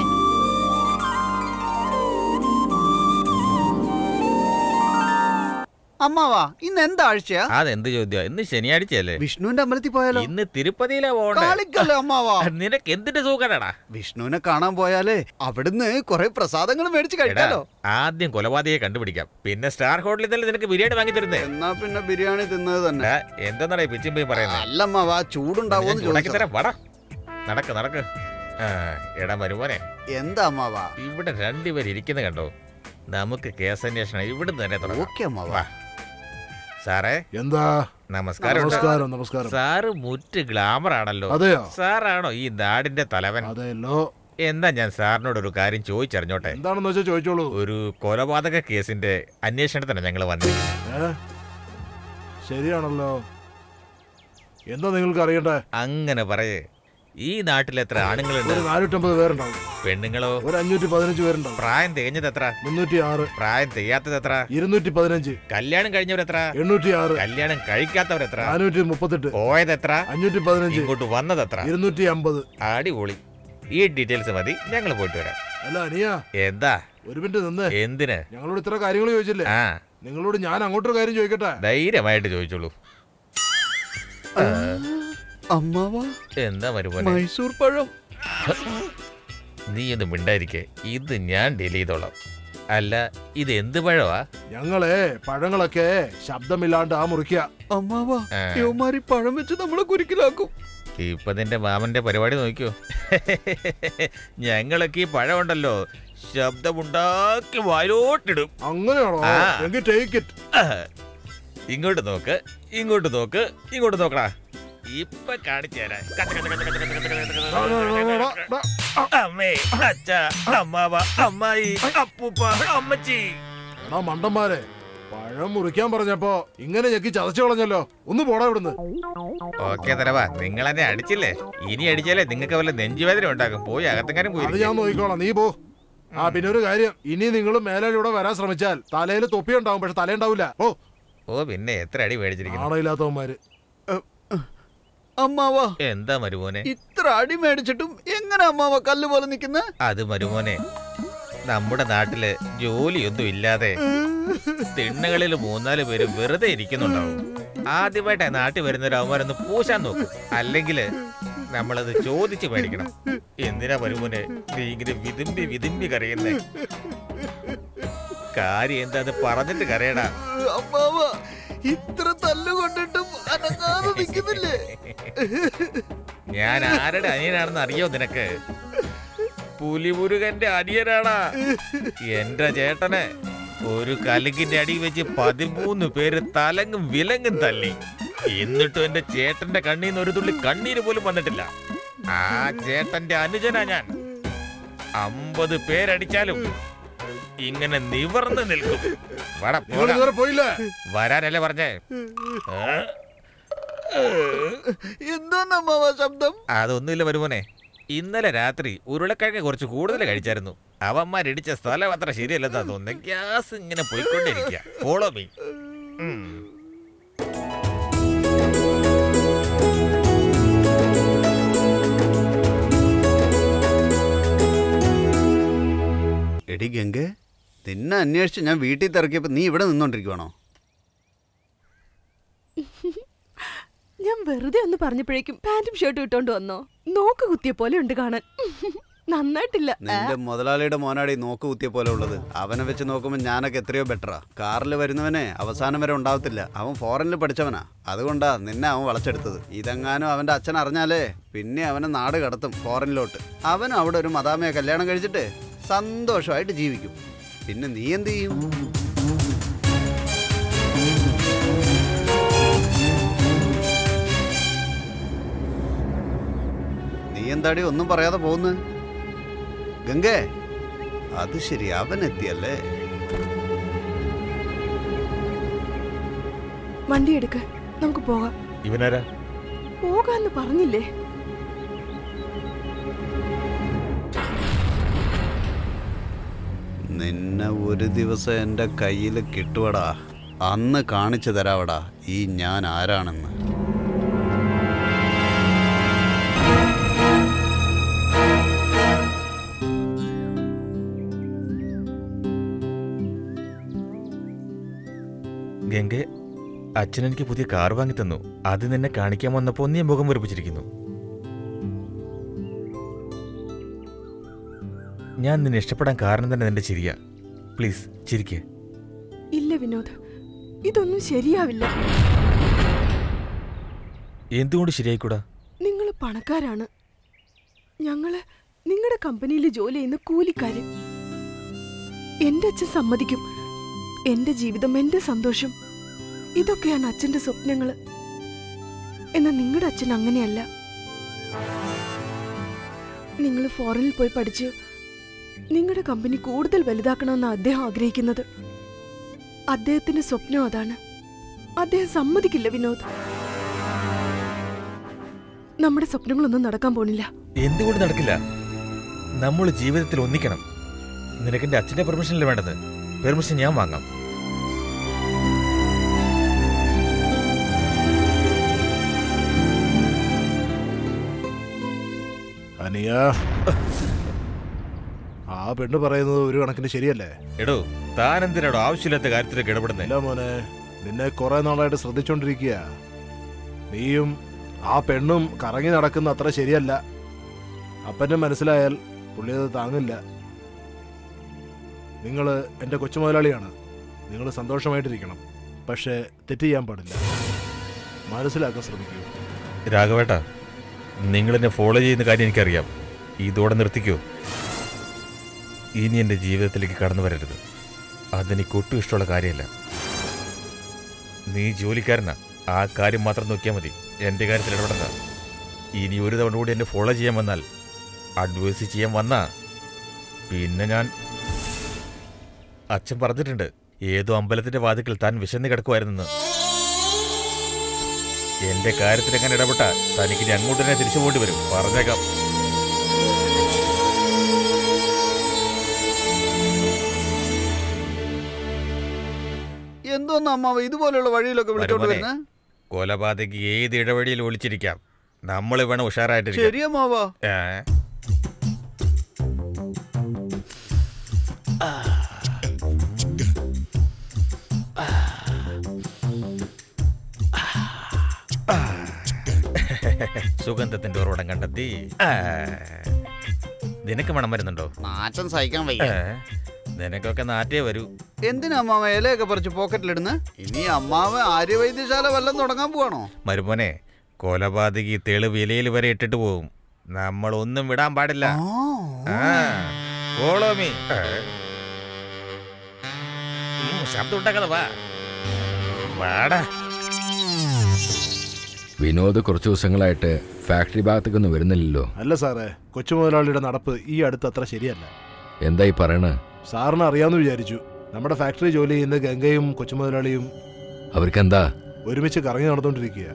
അമ്മാവാ ഇന്ന് എന്താ ആഴ്ചയാ അതെന്ത് ചോദ്യം ഇന്ന് ശനിയാഴ്ചയല്ലേ വിഷ്ണുവിന്റെ അമ്പലത്തിൽ പോയാലോ ഇന്ന് തിരുപ്പതിയിലെ പോകണ്ടേ കാളിക്കല്ലേ അമ്മാവാ നിനക്ക് എന്തിന്റെ സൂക്കടാ വിഷ്ണുവിനെ കാണാൻ പോയാലേ അവിടുന്ന് കുറെ പ്രസാദങ്ങൾ മേടിച്ച് എടാ കഴിക്കാലോ ആദ്യം കൊലപാതകയെ കണ്ടുപിടിക്കാം പിന്നെ സ്റ്റാർ ഹോട്ടലിൽ തന്നെ നിനക്ക് ബിരിയാണി വാങ്ങി തരുന്നേ എന്നാ പിന്നെ ബിരിയാണി തിന്നത് തന്നെ എന്താ പിച്ചും പോയി പറയുന്നത് അല്ല അമ്മാവാ ചൂടുണ്ടാവോന്ന് ചൂടാക്കി ചോദിച്ചതാ. തരാം വട നടക്ക് നടക്ക് ആ, എടാ വരുമോനെ എന്താ അമ്മാവാ ഇവിടെ രണ്ടുപേർ ഇരിക്കുന്ന കണ്ടോ നമുക്ക് കേസന്വേഷണം ഇവിടുന്ന് തന്നെ തുടങ്ങാം ഓക്കെ അമ്മാവാ വാ. സാറേ എന്താ നമസ്കാരം നമസ്കാരം നമസ്കാരം സാറ് മുറ്റ് ഗ്ലാമർ ആണല്ലോ അതെയോ സാറാണോ ഈ നാടിന്റെ തലവൻ അതെയല്ലോ എന്താ ഞാൻ സാറിനോട് ഒരു കാര്യം ചോദിച്ചറിഞ്ഞോട്ടെ എന്താണെന്ന് വെച്ചാൽ ചോദിച്ചോളൂ ഒരു കൊലപാതക കേസിന്റെ അന്വേഷണത്തിന് ഞങ്ങൾ വന്നിരിക്കുന്നത് ഏ ശരിയാണല്ലോ എന്താ നിങ്ങൾക്ക് അറിയണ്ടേ അങ്ങനെ പറയേ ഈ നാട്ടിൽ എത്ര ആണുങ്ങളുണ്ട് ഒരു നാനൂറ്റമ്പത് പേരുണ്ടാവും പെണ്ണുങ്ങളോ ഒരു അഞ്ഞൂറ്റി പതിനഞ്ച് പേരുണ്ടാവും പ്രായം തികഞ്ഞത് എത്ര മുന്നൂറ്റി ആറ് പ്രായം തികയാത്തത് എത്ര ഇരുന്നൂറ്റി പതിനഞ്ച് കല്യാണം കഴിഞ്ഞവരെത്ര എണ്ണൂറ്റി ആറ് കല്യാണം കഴിക്കാത്തവരെത്ര നാനൂറ്റി മുപ്പത്തെട്ട് പോയത് എത്ര അഞ്ഞൂറ്റി പതിനഞ്ച് ഇങ്ങോട്ട് വന്നത് എത്ര ഇരുന്നൂറ്റി അമ്പത് അടിപൊളി ഈ ഡീറ്റെയിൽസ് മതി ഞങ്ങൾ പോയിട്ട് വരാം അല്ല അനിയ എന്താ ഒരു മിനിറ്റ് നിന്ന് എന്തിന് ഞങ്ങളോട് ഇത്ര കാര്യങ്ങൾ ചോദിച്ചില്ലേ ആ നിങ്ങളോട് ഞാൻ അങ്ങോട്ടൊരു കാര്യം ചോദിക്കട്ടെ ധൈര്യമായിട്ട് ചോദിച്ചോളൂ അമ്മാവാ എന്താ വരുപോലെ മൈസൂർ പഴം നീ ഒന്ന് മിണ്ടായിരിക്കേ ഇത് ഞാൻ ഡീൽ ചെയ്തോളാം അല്ല ഇത് എന്ത് പഴവാ ഞങ്ങളെ പഴങ്ങളൊക്കെ ശബ്ദമില്ലാണ്ട് ആ മുറിക്കുക അമ്മാവാ ആ. യുവമാരി പഴം വെച്ച് നമ്മളെ കുരുക്കിലാക്കും ഇപ്പൊ നിന്റെ മാമന്റെ പരിപാടി നോക്കിയോ ഞങ്ങളൊക്കെ ഈ പഴമുണ്ടല്ലോ ശബ്ദമുണ്ടാക്കി വായിലോട്ടിടും അങ്ങനെയാണോ ആ. എങ്കിൽ ടേക്ക് ഇറ്റ് ഇങ്ങോട്ട് നോക്ക് ഇങ്ങോട്ട് നോക്ക് ഇങ്ങോട്ട് നോക്കടാ ഇപ്പൊ കാണിച്ചു തരാം കച്ച, കച്ച, കച്ച, കച്ച, കച്ച, കച്ച, കച്ച, കച്ച. അമ്മേ അച്ഛ അമ്മാവ അമ്മായി അപ്പൂപ്പ അമ്മച്ചി എടാ മണ്ടന്മാരെ പഴം മുറിക്കാൻ പറഞ്ഞപ്പോ ഇങ്ങനെ ഞെക്കി ചതച്ചു കളഞ്ഞല്ലോ ഒന്ന് പോടാ ഇവിടുന്ന് ഓക്കെ തലവാ നിങ്ങൾ എന്നെ അടിച്ചില്ലേ ഇനി അടിച്ചാലേ നിങ്ങൾക്ക് വല്ല നെഞ്ചുവേദന ഉണ്ടാക്കും പോയി അകത്തെങ്ങാനും പോയി അത് ഞാൻ നോക്കിക്കോളാം നീ പോ ആ പിന്നെ ഒരു കാര്യം ഇനി നിങ്ങൾ മേലെ ഇവിടെ വരാൻ ശ്രമിച്ചാൽ തലയിൽ തൊപ്പി ഉണ്ടാവും പക്ഷെ തല ഉണ്ടാവില്ല ഓ ഓ പിന്നെ എത്ര അടി മേടിച്ചിരിക്കുന്നു ആണയില്ലാത്തവന്മാര് അമ്മാവ എന്താ മരുമോനെ ഇത്ര അടി മേടിച്ചിട്ടും എങ്ങനെ അമ്മാവ കല്ല് പോലെ നിൽക്കുന്ന അത് മരുമോനെ നമ്മുടെ നാട്ടില് ജോലിയൊന്നും ഇല്ലാതെ തിണ്ണകളിൽ മൂന്നാല് പേര് വെറുതെ ഇരിക്കുന്നുണ്ടാവും ആദ്യമായിട്ടാ നാട്ടിൽ വരുന്ന അവന്മാരൊന്ന് പൂശാൻ നോക്കും അല്ലെങ്കിൽ നമ്മളത് ചോദിച്ച് മേടിക്കണം എന്തിനാ മരുമോനെ നീ ഇങ്ങനെ വിതുമ്പി വിതുമ്പി കരയുന്നേ കാര്യം എന്താന്ന് പറഞ്ഞിട്ട് കരയടാ അമ്മാവ ഇത്ര തല്ല് കൊണ്ടിട്ടും അനങ്ങാതെ നിൽക്കുന്നില്ലേ ഞാൻ ആരുടെ അനിയനാണെന്ന് അറിയോ നിനക്ക് പുലിമുരുകന്റെ അനിയനാടാ എന്റെ ചേട്ടന് ഒരു കലുകിന്റെ അടി വെച്ച് പതിമൂന്ന് പേര് തലങ്ങും വിലങ്ങും തല്ലി എന്നിട്ടും എന്റെ ചേട്ടന്റെ കണ്ണീന്ന് ഒരു തുള്ളി കണ്ണീര് പോലും വന്നിട്ടില്ല ആ ചേട്ടന്റെ അനുജനാ ഞാൻ അമ്പത് പേരടിച്ചാലും ഇങ്ങനെ നിവർന്ന് നിൽക്കും വാടാ, നിങ്ങൾ പോകാം. ഇതുവരെ പോയില്ലേ വരാനല്ലേ പറഞ്ഞേ ഏ? എന്തോന്ന് അമ്മാവ ശബ്ദം അതൊന്നുമില്ല വരുമോനെ ഇന്നലെ രാത്രി ഉരുളക്കിഴങ്ങ് കുറച്ച് കൂടുതൽ കഴിച്ചായിരുന്നു അവന്മാരിടിച്ച സ്ഥലം അത്ര ശരിയല്ലെന്നാ തോന്നുന്നത് ഗ്യാസ് ഇങ്ങനെ പോയിക്കൊണ്ടിരിക്കുക ഫോളോ മീ എടി ഗംഗെ നിന്നെ അന്വേഷിച്ച് ഞാൻ വീട്ടിൽ തിറക്കിയപ്പോ നീ ഇവിടെ നിന്നോണ്ടിരിക്കുവാണോ ഞാൻ വെറുതെ ഒന്ന് പറഞ്ഞപ്പോഴേക്കും പാന്റും ഷർട്ടും ഇട്ടോണ്ട് വന്നോ നോക്ക് കുത്തിയ പോലെ ഉണ്ട് കാണാൻ നന്നായിട്ടില്ല ആ, നിന്റെ മുതലാളിയുടെ മോനാടി നോക്ക് കുത്തിയ പോലെ ഉള്ളത് അവനെ വെച്ച് നോക്കുമ്പോൾ ഞാനൊക്കെ എത്രയോ ബെറ്ററാ കാറിൽ വരുന്നവനെ അവസാനം വരെ ഉണ്ടാവത്തില്ല അവൻ ഫോറിനിൽ പഠിച്ചവനാ അതുകൊണ്ടാ നിന്നെ അവൻ വളച്ചെടുത്തത് ഇതെങ്ങാനും അവന്റെ അച്ഛൻ അറിഞ്ഞാലേ പിന്നെ അവനെ നാട് കടത്തും ഫോറിനിലോട്ട് അവൻ അവിടെ ഒരു മദാമയെ കല്യാണം കഴിച്ചിട്ട് സന്തോഷമായിട്ട് ജീവിക്കും പിന്നെ നീ എന്ത് ചെയ്യും നീ എന്താടി ഒന്നും പറയാതെ പോകുന്നു ഗംഗേ അത് ശരി അവൻ എത്തിയല്ലേ വണ്ടി എടുക്ക് നമുക്ക് പോകാം ഇവനാരാ പോകാന്ന് പറഞ്ഞില്ലേ നിന്നെ ഒരു ദിവസം എൻ്റെ കയ്യിൽ കിട്ടുവടാ അന്ന് കാണിച്ചു തരാവടാ ഈ ഞാൻ ആരാണെന്ന് ഗംഗെ അച്ഛൻ എനിക്ക് പുതിയ കാർ വാങ്ങി തന്നു അത് നിന്നെ കാണിക്കാൻ വന്നപ്പോ നീ മുഖം വെറുപ്പിച്ചിരിക്കുന്നു ഞാൻ നിന്നെ ഇഷ്ടപ്പെടാൻ കാരണം തന്നെ നിന്റെ ചിരിയ പ്ലീസ് ചിരിക്കേ ഇല്ല വിനോദ് ഇതൊന്നും ശരിയാവില്ല എന്തുകൊണ്ട് ശരിയായിക്കൂടാ നിങ്ങൾ പണക്കാരാണ് ഞങ്ങള് നിങ്ങളുടെ കമ്പനിയിൽ ജോലി ചെയ്യുന്ന കൂലിക്കാര് എന്റെ അച്ഛൻ സമ്മതിക്കും എന്റെ ജീവിതം എന്റെ സന്തോഷം ഇതൊക്കെയാണ് അച്ഛന്റെ സ്വപ്നങ്ങള് എന്നാൽ നിങ്ങളുടെ അച്ഛൻ അങ്ങനെയല്ല നിങ്ങൾ ഫോറിനിൽ പോയി പഠിച്ച് നിങ്ങളുടെ കമ്പനി കൂടുതൽ വലുതാക്കണമെന്ന് അദ്ദേഹം ആഗ്രഹിക്കുന്നത് അദ്ദേഹത്തിന്റെ സ്വപ്നം അതാണ് അദ്ദേഹം സമ്മതിക്കില്ല വിനോദ് നമ്മുടെ സ്വപ്നങ്ങളൊന്നും നടക്കാൻ പോണില്ല എന്തുകൊണ്ട് നടക്കില്ല നമ്മൾ ജീവിതത്തിൽ ഒന്നിക്കണം നിനക്കെന്റെ അച്ഛന്റെ പെർമിഷനല്ലേ വേണ്ടത് പെർമിഷൻ ഞാൻ വാങ്ങാം അനിയ ആ പെണ്ണ് പറയുന്നത് ഒരു കണക്കിന് ശരിയല്ലേ എടോ താൻ എന്തിനാടോ ആവശ്യമില്ലാത്ത കാര്യത്തിലേക്ക് ഇടപെടുന്നേ ഇല്ല മോനെ നിന്നെ കുറെ നാളായിട്ട് ശ്രദ്ധിച്ചോണ്ടിരിക്കുക നീയും ആ പെണ്ണും കറങ്ങി നടക്കുന്ന അത്ര ശരിയല്ല അപ്പന്റെ മനസ്സിലായാൽ പുള്ളി അത് താങ്ങില്ല നിങ്ങൾ എൻ്റെ കൊച്ചു മുതലാളിയാണ് നിങ്ങൾ സന്തോഷമായിട്ടിരിക്കണം പക്ഷേ തെറ്റ് ചെയ്യാൻ പാടില്ല മനസ്സിലാക്കാൻ ശ്രമിക്കൂ രാഘവേട്ട നിങ്ങൾ എന്നെ ഫോളോ ചെയ്യുന്ന കാര്യം എനിക്കറിയാം ഇതോടെ നിർത്തിക്കോ ഇനി എൻ്റെ ജീവിതത്തിലേക്ക് കടന്നു വരരുത് അതെനിക്ക് ഒട്ടും ഇഷ്ടമുള്ള കാര്യമല്ല നീ ജോലിക്കാരനാ ആ കാര്യം മാത്രം നോക്കിയാൽ മതി എൻ്റെ കാര്യത്തിൽ ഇടപെടണ്ട ഇനി ഒരു തവണ കൂടി എന്നെ ഫോളോ ചെയ്യാൻ വന്നാൽ അഡ്വൈസ് ചെയ്യാൻ വന്നാ പിന്നെ ഞാൻ അച്ഛൻ പറഞ്ഞിട്ടുണ്ട് ഏതോ അമ്പലത്തിന്റെ വാതിക്കൽ താൻ വിശന്ന് കിടക്കുമായിരുന്നു എന്റെ കാര്യത്തിൽ എങ്ങനെ ഇടപെട്ട തനിക്ക് ഇനി അങ്ങോട്ട് തന്നെ തിരിച്ചു പോണ്ടി വരും പറഞ്ഞേക്കാം എന്തോന്ന് അമ്മാവ ഇതുപോലെയുള്ള വഴിയിലൊക്കെ വിളിച്ചോണ്ട് മരുമോനെ, വരുന്നത് കൊലപാതകി ഏത് ഇടവഴിയിൽ ഒളിച്ചിരിക്കാം നമ്മൾ വേണം ഉഷാറായിട്ടിരിക്കാം ശരി അമ്മാവ ഏ? സുഗന്ധത്തിന്റെ ഉറവിടം കണ്ടെത്തി ആ. നിനക്ക് മണം വരുന്നുണ്ടോ നാറ്റം സഹിക്കാൻ വയ്യ ഏ? നിനക്കൊക്കെ നാറ്റേ വരൂ എന്തിനാ അമ്മാവ ഇലയൊക്കെ പറിച്ച് പോക്കറ്റിലിടുന്ന് ഇനി അമ്മാവ ആര്യവൈദ്യശാല വല്ലതും തുടങ്ങാൻ പോവാണോ മരുമോനെ കൊലപാതകി തെളിവ് ഇലയിൽ വരെ ഇട്ടിട്ട് പോകും നമ്മൾ ഒന്നും വിടാൻ പാടില്ല ഫോളോ മീ ശബ്ദം ഉണ്ടാക്കാതെ വാ വാടാ വിനോദ് കുറച്ച് ദിവസങ്ങളായിട്ട് ഫാക്ടറി ഭാഗത്തേക്കൊന്നും വരുന്നില്ലല്ലോ അല്ല സാറേ കൊച്ചു മുതലാളിയുടെ നടപ്പ് ഈ അടുത്ത് അത്ര ശരിയല്ല എന്തായി പറയണ സാറിന് അറിയാമെന്ന് വിചാരിച്ചു നമ്മുടെ ഫാക്ടറി ജോലി ചെയ്യുന്ന ഗംഗയും കൊച്ചു മുതലാളിയും അവർക്കെന്താ ഒരുമിച്ച് കറങ്ങി നടന്നുകൊണ്ടിരിക്കുക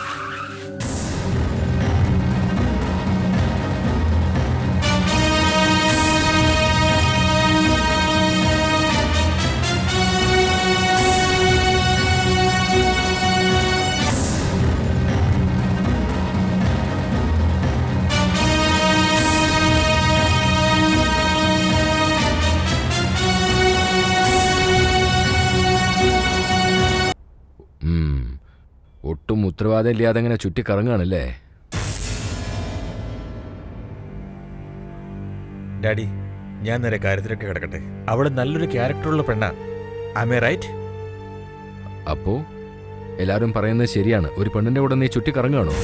ഉം. ഒട്ടും ഉത്തരവാദിത്തം ഇല്ലാതെ അങ്ങനെ ചുറ്റി കറങ്ങാണല്ലേ ഡാഡി ഞാൻ നേരെ കാര്യത്തിലൊക്കെ കിടക്കട്ടെ അവള് നല്ലൊരു ക്യാരക്ടറുള്ള പെണ്ണാ ആമേ റൈറ്റ് അപ്പോ എല്ലാവരും പറയുന്നത് ശരിയാണ് ഒരു പെണ്ണിന്റെ കൂടെ നീ ചുറ്റി കറങ്ങാണോ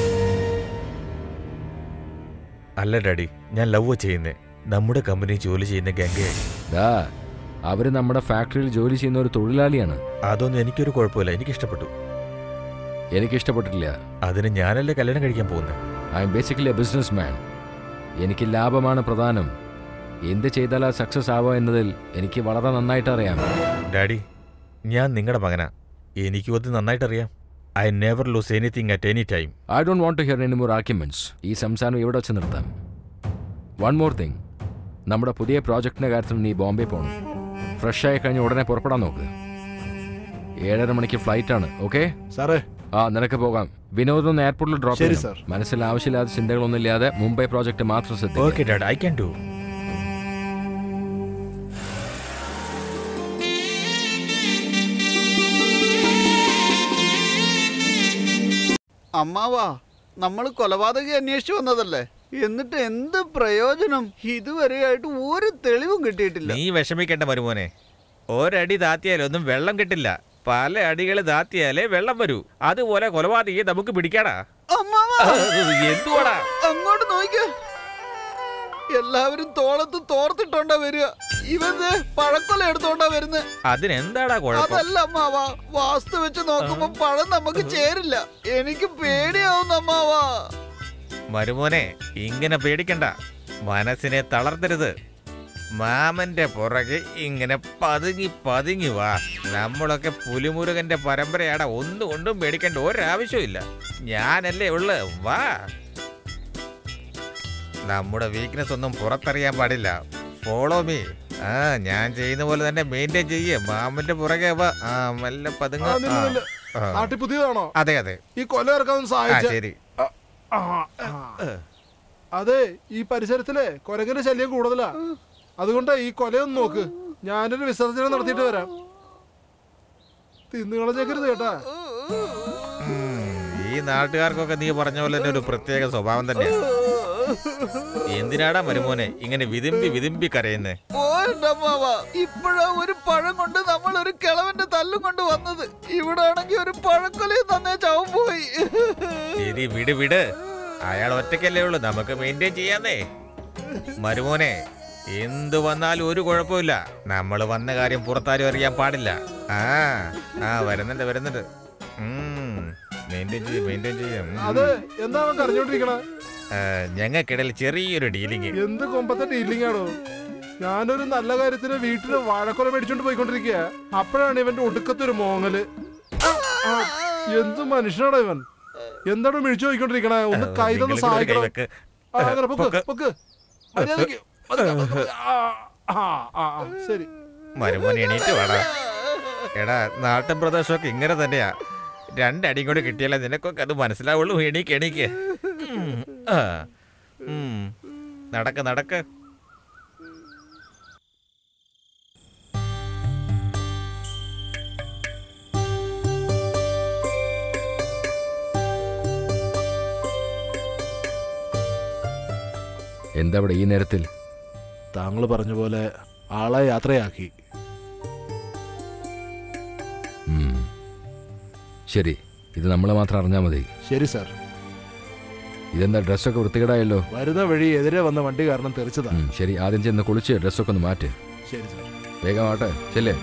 അല്ല ഡാഡി ഞാൻ ലവ് ചെയ്യുന്നേ നമ്മുടെ കമ്പനി ജോലി ചെയ്യുന്ന ഗംഗയെ ദാ അവര് നമ്മുടെ ഫാക്ടറിയിൽ ജോലി ചെയ്യുന്ന ഒരു തൊഴിലാളിയാണ് അതൊന്നും എനിക്കൊരു കുഴപ്പമില്ല എനിക്ക് ഇഷ്ടപ്പെട്ടു എനിക്ക് ഇഷ്ടപ്പെട്ടിട്ടില്ല അതിന് ഞാനല്ലേ കല്യാണം കഴിക്കാൻ പോകുന്നത് I'm basically a business man എനിക്ക് ലാഭമാണ് പ്രധാനം എന്ത് ചെയ്താലാ സക്സസ് ആവുക എന്നതിൽ എനിക്ക് വളരെ നന്നായിട്ട് അറിയാം ഡാഡി ഞാൻ നിങ്ങളുടെ മകനാ എനിക്കും അത് നന്നായിട്ടറിയാം I never lose anything at any time I don't want to hear any more arguments ഈ സംസാരം ഇവിടെ വെച്ച് നിർത്താം വൺ മോർ തിങ് നമ്മുടെ പുതിയ പ്രോജക്റ്റിന്റെ കാര്യത്തിൽ നീ ബോംബെ പോകണം ഫ്രഷ് ആയി കഴിഞ്ഞ് ഉടനെ പുറപ്പെടാൻ നോക്ക് ഏഴര മണിക്ക് ഫ്ലൈറ്റ് ആണ് ഓക്കെ സാറേ ആ നിനക്ക് പോകാം വിനോദ് ഒന്ന് എയർപോർട്ടിൽ ഡ്രോപ്പ് ശരി, ചെയ്യണം മനസ്സിൽ ആവശ്യമില്ലാത്ത ചിന്തകളൊന്നും ഇല്ലാതെ മുംബൈ പ്രോജക്റ്റ് മാത്രം ശ്രദ്ധിക്കുക okay dad I can do അമ്മാവാ നമ്മൾ കൊലപാതകി അന്വേഷിച്ചു വന്നതല്ലേ എന്നിട്ട് എന്ത് പ്രയോജനം ഇതുവരെയായിട്ട് ഒരു തെളിവും കിട്ടിയിട്ടില്ല നീ വിഷമിക്കേണ്ട മരുമോനെ ഒരടി താത്തിയാലൊന്നും വെള്ളം കിട്ടില്ല പല അടികൾ താത്തിയാലേ വെള്ളം വരൂ അതുപോലെ കൊലപാതകയെ നമുക്ക് പിടിക്കാടാ അമ്മാവാ എന്തുവാടാ അങ്ങോട്ട് നോക്കിയ എല്ലാവരും തോളത്ത് തോർത്തിട്ടോണ്ടാ വരിക ഇവൻ ദേ പഴക്കൊല എടുത്തോണ്ടാ വരുന്നത് അതിനെന്താടാ കുഴപ്പം അതല്ല അമ്മാവാ വാസ്തു വെച്ച് നോക്കുമ്പോ പഴം നമുക്ക് ചേരില്ല എനിക്ക് പേടിയാവുന്ന അമ്മാവാ മരുമോനെ ഇങ്ങനെ പേടിക്കണ്ട മനസ്സിനെ തളർത്തരുത് മാമന്റെ പുറകെ ഇങ്ങനെ പതുങ്ങി പതുങ്ങി വാ നമ്മളൊക്കെ പുലിമുരുകന്റെ പരമ്പരയാടാ ഒന്നും കൊണ്ടും പേടിക്കേണ്ട ഒരാവശ്യമില്ല ഞാനല്ലേ ഉള്ളു വാ നമ്മുടെ വീക്ക്നെസ് ഒന്നും പുറത്തറിയാൻ പാടില്ല ഫോളോ മീ ആ ഞാൻ ചെയ്യുന്ന പോലെ തന്നെ മെയിൻറ്റെയിൻ ചെയ്യേ മാമന്റെ പുറകെ വാ ആ മെല്ലെ പതുങ്ങ ആ, നില്ല്, നില്ല്. ആ. നാട്ടിൽ പുതിയതാണോ അതെ അതെ ഈ കൊല ഇറക്കാൻ ആ സഹായിച്ച ശരി അതെ ഈ പരിസരത്തിലെ കൊരങ്ങന്റെ ശല്യം കൂടുതലാ അതുകൊണ്ട് ഈ കൊലയൊന്ന് നോക്ക് ഞാനൊരു വിസർജനം നടത്തിയിട്ട് വരാം തിന്നുകളഞ്ഞേക്കരുത് കേട്ടാ ഈ നാട്ടുകാർക്കൊക്കെ നീ പറഞ്ഞ പോലെ തന്നെ ഒരു പ്രത്യേക സ്വഭാവം തന്നെയാണ് എന്തിനാടാ മരുമോനെ ഇങ്ങനെ വിതുമ്പി വിതുമ്പി കരയുന്നേ പോരണ്ടമ്മാവാ ഇപ്പോഴാ ഒരു പഴം കൊണ്ട് നമ്മൾ ഒരു കിളവന്റെ തല്ലും കൊണ്ട് വന്നത് ഇവിടെ ആണെങ്കിൽ ഒരു പഴക്കൊലയും തന്നെ ചവൻ പോയി ശരി വിട് വിട് അയാൾ ഒറ്റയ്ക്കല്ലേ ഉള്ളൂ നമുക്ക് മെയിൻറ്റെയിൻ ചെയ്യാന്നേ മരുമോനെ എന്ത് വന്നാലും ഒരു കുഴപ്പമില്ല നമ്മൾ വന്ന കാര്യം പുറത്താരും അറിയാൻ പാടില്ല ആ ആ വരുന്നുണ്ട് വരുന്നുണ്ട് മെയിൻറ്റെയിൻ ചെയ്യും മെയിൻറ്റെയിൻ ചെയ്യും അത് എന്താ അവൻ കരഞ്ഞോണ്ടിരിക്കണ ഞങ്ങൾക്കിടയിൽ ചെറിയൊരു ഡീലിങ് എന്ത് കൊമ്പത്തെ ഡീലിംഗ് ആണോ ഞാനൊരു നല്ല കാര്യത്തിന് വീട്ടില് വാഴക്കൊല മേടിച്ചോണ്ട് പോയിക്കൊണ്ടിരിക്കുക അപ്പോഴാണ് ഇവന്റെ ഒടുക്കത്തൊരു മോങ്ങല് ആ, ആ, എന്ത് മനുഷ്യനാടാ ഇവൻ എന്താണ് മിഴിച്ചു പോയിക്കൊണ്ടിരിക്കണേ ഒന്ന് കൈ തന്ന് നിങ്ങളിവിടെ സഹായിക്കണം കൈവെക്ക്. ആ, അങ്ങനെ പൊക്ക് പൊക്ക്. പൊക്ക് മര്യാദയ്ക്ക് പതുക്കെ, പതുക്കെ. ആ, ആ, ആ, ആ, ശരി മരുമോൻ എണീറ്റ് വേടാ എടാ നാട്ടിൻ പ്രദേശമൊക്കെ ഇങ്ങനെ തന്നെയാ രണ്ടടിയും കൂടി കിട്ടിയാലേ നിനക്കൊക്കെ അത് മനസ്സിലാവുള്ളൂ എണീക്ക് എണീക്ക് ഉം, ആ, ഉം. നടക്ക് നടക്ക് എന്താ ഇവിടെ ഈ നേരത്തിൽ താങ്കൾ പറഞ്ഞ പോലെ ആളെ യാത്രയാക്കി ഉം. ശരി ഇത് നമ്മളെ മാത്രം അറിഞ്ഞാൽ മതി ശരി സാർ ഇതെന്താ ഡ്രസ്സൊക്കെ വൃത്തികേടായല്ലോ വരുന്ന വഴി എതിരെ വന്ന വണ്ടി കാരണം തെറിച്ചതാ ഉം, ശരി ആദ്യം ചെന്ന് കുളിച്ച് ഡ്രസ്സൊക്കെ ഒന്ന് മാറ്റ് ശരി സാർ വേഗം ആട്ടെ ചെല്ലേ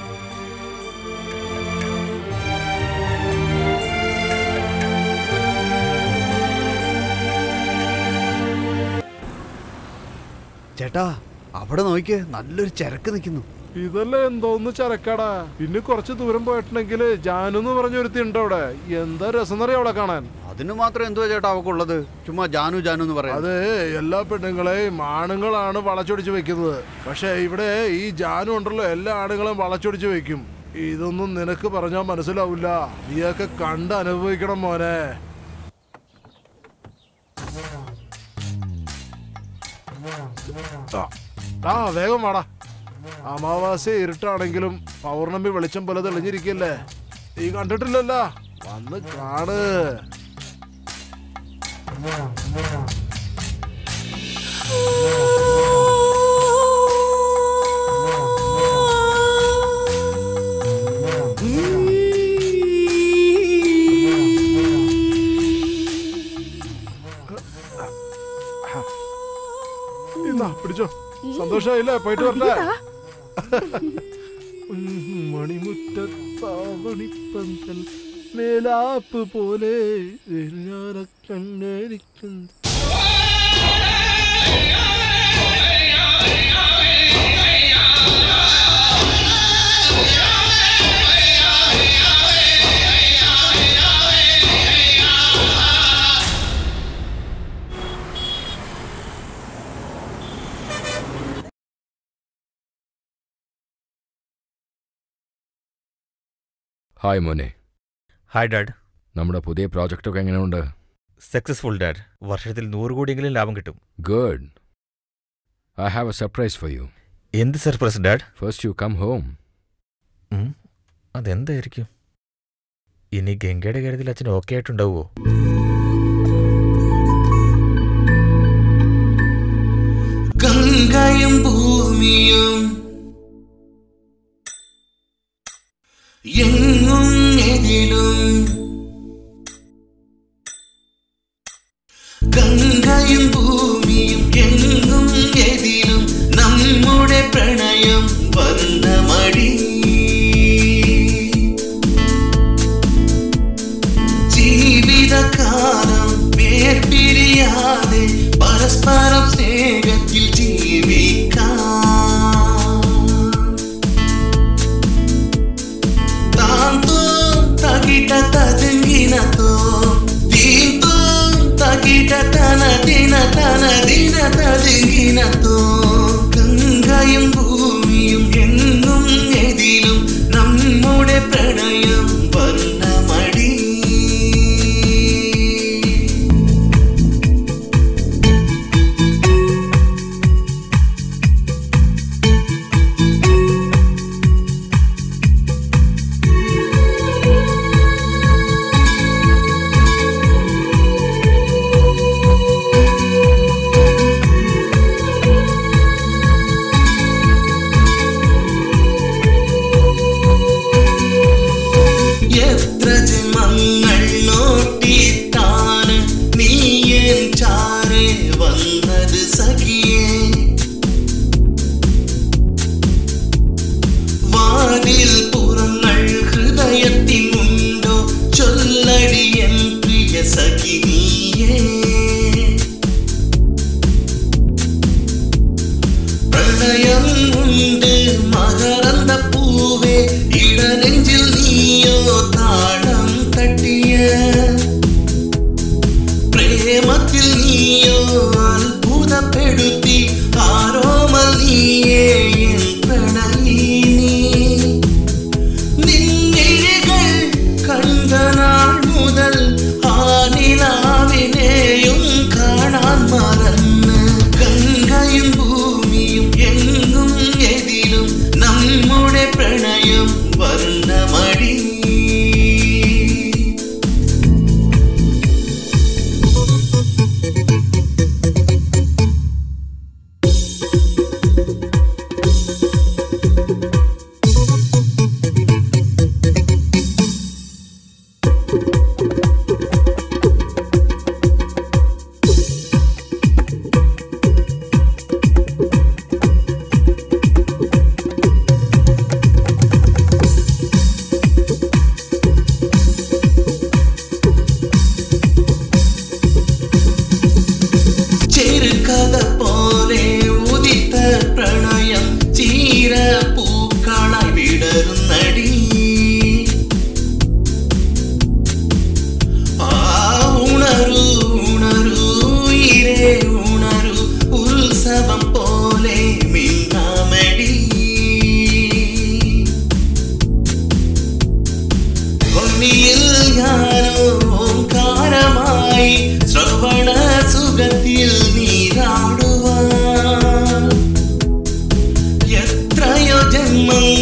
ചേട്ടാ അവിടെ നോക്കിയേ നല്ലൊരു ചരക്ക് നിൽക്കുന്നു ഇതല്ലേ എന്തോന്ന് ചരക്കാടാ പിന്നെ കുറച്ച് ദൂരം പോയിട്ടുണ്ടെങ്കിൽ ജാനു എന്ന് പറഞ്ഞ ഒരുത്തി ഉണ്ടോ അവിടെ എന്താ രസം എന്നറിയാം അവിടെ കാണാൻ അതിന് മാത്രം എന്തുവാ ചേട്ടാ അവക്കുള്ളത് ചുമ്മാ ജാനു ജാനു എന്ന് പറയാം അത് എല്ലാ പെണ്ണുങ്ങളെയും ആണുങ്ങളാണ് വളച്ചൊടിച്ച് വെക്കുന്നത് പക്ഷെ ഇവിടെ ഈ ജാനു ഉണ്ടല്ലോ എല്ലാ ആണുങ്ങളും വളച്ചൊടിച്ച് വെക്കും ഇതൊന്നും നിനക്ക് പറഞ്ഞാൽ മനസ്സിലാവില്ല നീയൊക്കെ കണ്ട് അനുഭവിക്കണം മോനെ ആ. ആ വേഗം വാടാ അമാവാസ്യ ഇരുട്ടാണെങ്കിലും പൗർണമി വെളിച്ചം പോലെ തെളിഞ്ഞിരിക്കല്ലേ നീ കണ്ടിട്ടില്ലല്ലോ വന്ന് കാണ് ഇന്നാ പിടിച്ചോ സന്തോഷമായില്ലേ പോയിട്ട് വരട്ടെ മണിമുറ്റത്താവണിപ്പന്തൽ മേലാപ്പ് പോലെ ഞാൻ കണ്ണടിക്കുന്നു ഹായ് മോനെ ഹായ് ഡാഡ് നമ്മുടെ പുതിയ പ്രോജക്റ്റൊക്കെ എങ്ങനെയുണ്ട് സക്സസ്ഫുൾ ഡാഡ് വർഷത്തിൽ നൂറ് കോടിയെങ്കിലും ലാഭം കിട്ടും good I have a surprise for you എന്ത് surprise dad first you come home അതെന്തായിരിക്കും ഇനി ഗംഗയുടെ കാര്യത്തിൽ അച്ഛൻ ഓക്കെ ആയിട്ടുണ്ടാവുമോ ഗംഗയും ഭൂമിയും എങ്ങും എതിലും ഗംഗയും ഭൂമിയും എങ്ങും എതിലും നമ്മുടെ പ്രണയം വർണ്ണമടി ജീവിതകാലം വേർപിരിയാതെ പരസ്പരം സ്നേഹത്തിൽ ജീവിക്കാം താന്തോ തകിട തതുങ്ങിനതോ തീന്തോ തകിട തന ദിന തന ദിന തതുങ്ങിനതോ ഗംഗയും ഭൂമിയും എങ്ങും എതിലും നമ്മുടെ പ്രണയം വർണ്ണമടി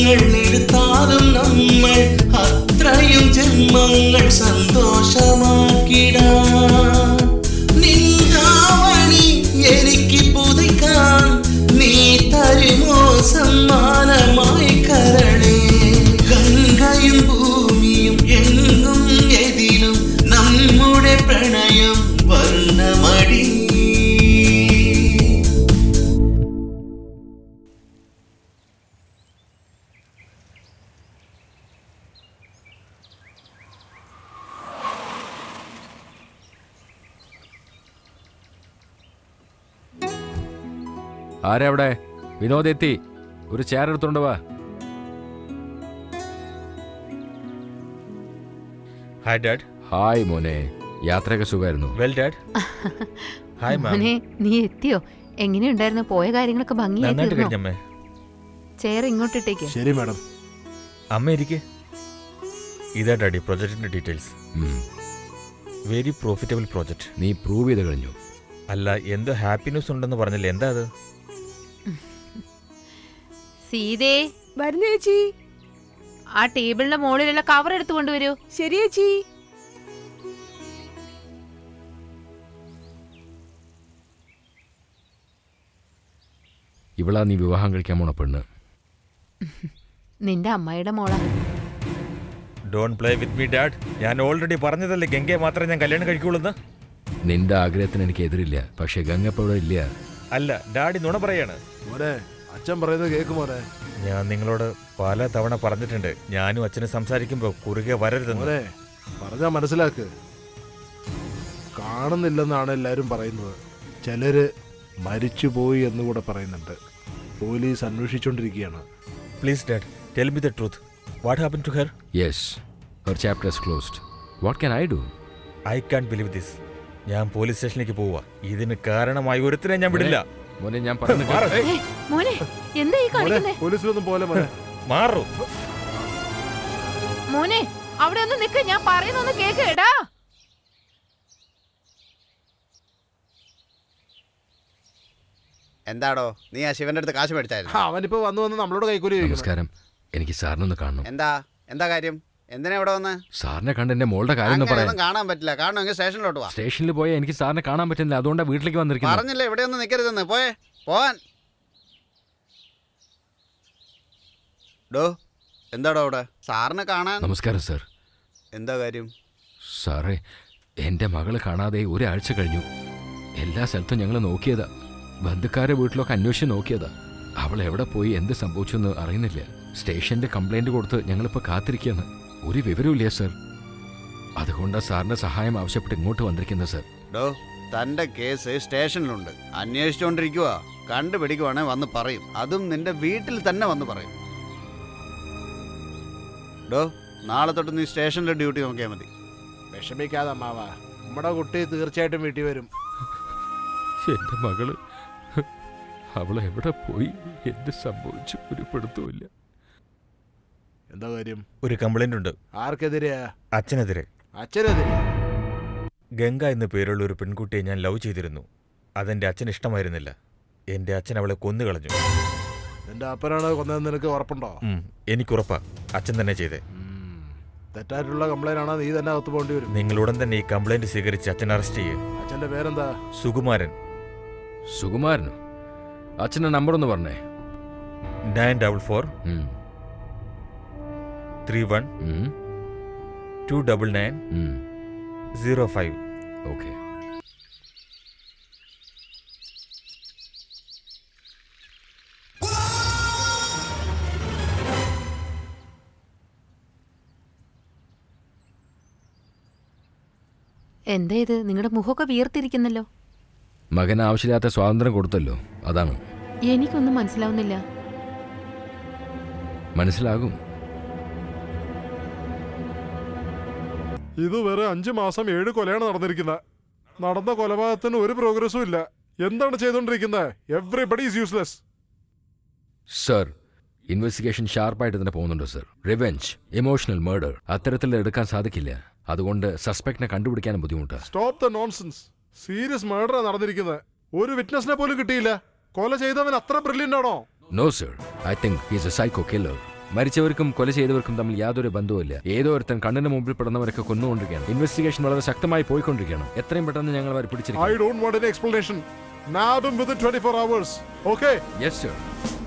ജന്മങ്ങൾ എടുത്താലും നമ്മൾ അത്രയും ജന്മങ്ങൾ സന്തോഷമാക്കിടാം നിന്നാവണി എനിക്ക് പുതയ്ക്കാൻ നീ തരുമോ സമ്മാനമായി കരണേ ഗംഗയും ഭൂമിയും എങ്ങും എതിലും നമ്മുടെ പ്രണയം വർണ്ണമടി ആരാ അവിടെ വിനോദ് എത്തി ഒരു ചെയർ എടുത്തോണ്ട് വാ ഹായ് ഡാഡ് ഹായ് മോനെ യാത്രയൊക്കെ സുഖമായിരുന്നു വെൽ ഡാഡ് ഹായ് മാം മോനെ നീ എത്തിയോ എങ്ങനെയുണ്ടായിരുന്നു പോയ കാര്യങ്ങളൊക്കെ നന്നായിട്ട് ഭംഗിയായിട്ടിരുന്നോ കഴിഞ്ഞമ്മേ ചെയർ ഇങ്ങോട്ടിട്ടേക്ക് ശരി മാഡം അമ്മ ഇരിക്കെ ഇതാ ഡാഡി പ്രൊജക്ടിന്റെ ഡീറ്റെയിൽസ് ഉം. വെരി പ്രോഫിറ്റബിൾ പ്രോജക്റ്റ് നീ പ്രൂവ് ചെയ്ത് കഴിഞ്ഞു അല്ല എന്തോ ഹാപ്പി ന്യൂസ് ഉണ്ടെന്ന് പറഞ്ഞില്ലേ എന്താ അത് സീതേ വരുന്ന ചേച്ചി ആ ടേബിളിന്റെ മുകളിലുള്ള കവർ എടുത്തു കൊണ്ടുവരൂ ശരി ചേച്ചി ഇവളാ നീ വിവാഹം കഴിക്കാൻ പോണ പെണ്ണ് നിന്റെ അമ്മായിയുടെ മോളാ don't play with me dad ഞാൻ ഓൾറെഡി പറഞ്ഞതല്ലേ ഗംഗയെ മാത്രമേ ഞാൻ കല്യാണം കഴിക്കുള്ളൂ നിന്റെ ആഗ്രഹത്തിന് എനിക്ക് എതിരില്ല പക്ഷെ ഗംഗപ്പ ഇവിടെ ഇല്ല അല്ല ഡാഡി നുണ പറയാണ് മോനെ അച്ഛൻ പറയുന്നത് കേക്ക് മോനെ ഞാൻ നിങ്ങളോട് പല തവണ പറഞ്ഞിട്ടുണ്ട് ഞാനും അച്ഛനും സംസാരിക്കുമ്പോൾ കുറുകെ വരരുതെന്ന് മോനെ പറഞ്ഞാ മനസ്സിലാക്ക് കാണുന്നില്ലെന്നാണ് എല്ലാരും പറയുന്നത് ചിലര് മരിച്ചുപോയി എന്ന് കൂടെ പറയുന്നുണ്ട് പോലീസ് അന്വേഷിച്ചുകൊണ്ടിരിക്കുകയാണ് please dad tell me the truth what happen to her yes her chapter is closed what can I do I can't believe this ഞാൻ പോലീസ് സ്റ്റേഷനിലേക്ക് പോവുക ഇതിന് കാരണമായി ഒരുത്തരെ ഞാൻ വിടില്ല മോനെ ഞാൻ പറയുന്നത് മാറ്. കേൾക്ക്. ഏയ്, മോനെ എന്താ ഈ മോനെ കാണിക്കുന്നേ പോലീസിലൊന്നും പോലെ മോനെ മാറൂ മോനെ അവിടെ ഒന്ന് നിക്ക് ഞാൻ പറയുന്നൊന്ന് കേക്ക് എടാ എന്താടോ നീ ആ ശിവന്റെ അടുത്ത് കാശ് മേടിച്ചായിരുന്നു ആ, അവനിപ്പോ വന്ന് വന്ന് നമ്മളോട് കൈക്കൂലി ചോദിക്കുന്നു. നമസ്കാരം എനിക്ക് സാറിനൊന്ന് കാണണം എന്താ എന്താ കാര്യം എന്തിനാ ഇവിടെ വന്ന് സാറിനെ കണ്ട് എന്റെ മോളുടെ കാര്യം ഒന്ന് പറയാം അങ്ങനെയൊന്നും കാണാൻ പറ്റില്ല കാണുമെങ്കിൽ സ്റ്റേഷനിലോട്ട് വാ സ്റ്റേഷനിൽ പോയാൽ എനിക്ക് സാറിനെ കാണാൻ പറ്റുന്നില്ല അതുകൊണ്ടാണ് വീട്ടിലേക്ക് വന്നിരിക്കുന്നത് പറഞ്ഞില്ലേ ഇവിടെ ഒന്നും നിൽക്കരുതെന്ന് പോയേ പോവാൻ ഡോ എന്താടോ അവിടെ സാറിനെ കാണാൻ നമസ്കാരം സാർ എന്താ കാര്യം സാറേ എൻ്റെ മകള് കാണാതെ ഒരാഴ്ച കഴിഞ്ഞു എല്ലാ സ്ഥലത്തും ഞങ്ങൾ നോക്കിയതാ ബന്ധുക്കാരെ വീട്ടിലൊക്കെ അന്വേഷിച്ച് നോക്കിയതാ അവൾ എവിടെ പോയി എന്ത് സംഭവിച്ചു എന്ന് അറിയുന്നില്ല സ്റ്റേഷനിൽ കംപ്ലൈന്റ് കൊടുത്ത് ഞങ്ങളിപ്പോൾ കാത്തിരിക്കുകയാണ് ഒരു വിവരമില്ല സർ അതുകൊണ്ടാണ് സാറിന്റെ സഹായം ആവശ്യപ്പെട്ട് ഇങ്ങോട്ട് വന്നിരിക്കുന്നത് സർ ഡോ തന്റെ കേസ് സ്റ്റേഷനിലുണ്ട് അന്വേഷിച്ചുകൊണ്ടിരിക്കുക കണ്ടുപിടിക്കുവാണെ വന്ന് പറയും അതും നിന്റെ വീട്ടിൽ തന്നെ വന്ന് പറയും ഡോ നാളെ തൊട്ട് നീ സ്റ്റേഷനിലെ ഡ്യൂട്ടി നോക്കിയാൽ മതി വിഷമിക്കാതെ അമ്മാവ നമ്മുടെ കുട്ടി തീർച്ചയായിട്ടും വീട്ടിൽ വരും എൻ്റെ മകള് അവൾ എവിടെ പോയി എന്ത് സംഭവിച്ചു ഒരു പിടുത്തമില്ല എന്താ കാര്യം ഒരു കംപ്ലൈന്റ് ഉണ്ട് ആർക്കെതിരെയാ അച്ഛനെതിരെ അച്ഛനെതിരെ ഗംഗ എന്ന പേരുള്ള ഒരു പെൺകുട്ടിയെ ഞാൻ ലവ് ചെയ്തിരുന്നു അതെന്റെ അച്ഛന് ഇഷ്ടമായിരുന്നില്ല എന്റെ അച്ഛൻ അവളെ കൊന്നുകളഞ്ഞു നിന്റെ അപ്പനാണ് കൊന്നതെന്ന് നിനക്ക് ഉറപ്പുണ്ടോ ഉം, എനിക്കുറപ്പാ അച്ഛൻ തന്നെ ചെയ്തേ തെറ്റായിട്ടുള്ള കംപ്ലൈന്റ് ആണോ നീ തന്നെ അകത്ത് പോകേണ്ടി വരും നിങ്ങൾ ഉടൻ തന്നെ ഈ കംപ്ലൈന്റ് സ്വീകരിച്ച് അച്ഛൻ അറസ്റ്റ് ചെയ്യേ അച്ഛന്റെ പേരെന്താ സുകുമാരൻ സുകുമാരനോ അച്ഛൻ്റെ നമ്പർ ഒന്ന് പറഞ്ഞേ നയൻ ഡബിൾ ഫോർ ഉം, ത്രീ വൺ ഉം, ടു ഡബിൾ നയൻ ഉം. സീറോ ഫൈവ് ഓക്കെ എന്താ ഇത് നിങ്ങളുടെ മുഖമൊക്കെ വീർത്തിരിക്കുന്നല്ലോ മകന് ആവശ്യമില്ലാത്ത സ്വാതന്ത്ര്യം കൊടുത്തല്ലോ അതാണ് എനിക്കൊന്നും മനസ്സിലാവുന്നില്ല മനസ്സിലാകും ഇത് വേറെ അഞ്ചു മാസം ഏഴ് കൊലയാണ് നടന്നിരിക്കുന്നത് നടന്ന കൊലപാതകത്തിന് ഒരു പ്രോഗ്രസും ഇല്ല എന്താണ് ചെയ്തുകൊണ്ടിരിക്കുന്നത് everybody is useless sir investigation ഷാർപ്പായിട്ട് തന്നെ പോകുന്നുണ്ട് സർ റിവെഞ്ച് ഇമോഷണൽ മർഡർ അത്തരത്തിൽ എടുക്കാൻ സാധിക്കില്ല അതുകൊണ്ട് സസ്പെക്ടിനെ കണ്ടുപിടിക്കാനും ബുദ്ധിമുട്ടാണ് സ്റ്റോപ്പ് ദ നോൺസെൻസ് സീരിയസ് മർഡറാണ് നടന്നിരിക്കുന്നത് ഒരു വിറ്റ്നസിനെ പോലും കിട്ടിയില്ല കൊല ചെയ്തവൻ അത്ര ബ്രില്യൻ്റ് ആണോ no sir I think he's a psycho killer മരിച്ചവർക്കും കൊല ചെയ്തവർക്കും തമ്മിൽ യാതൊരു ബന്ധവുമില്ല ഏതോ ഒരുത്തൻ കണ്ണിന് മുമ്പിൽ പെടുന്നവരൊക്കെ കൊന്നുകൊണ്ടിരിക്കുകയാണ് ഇൻവെസ്റ്റിഗേഷൻ വളരെ ശക്തമായി പോയിക്കൊണ്ടിരിക്കുകയാണ് എത്രയും പെട്ടെന്ന് ഞങ്ങൾ അവർ I പിടിച്ചിരിക്കും don't want any explanation. Nab him within 24 hours. Okay? Yes sir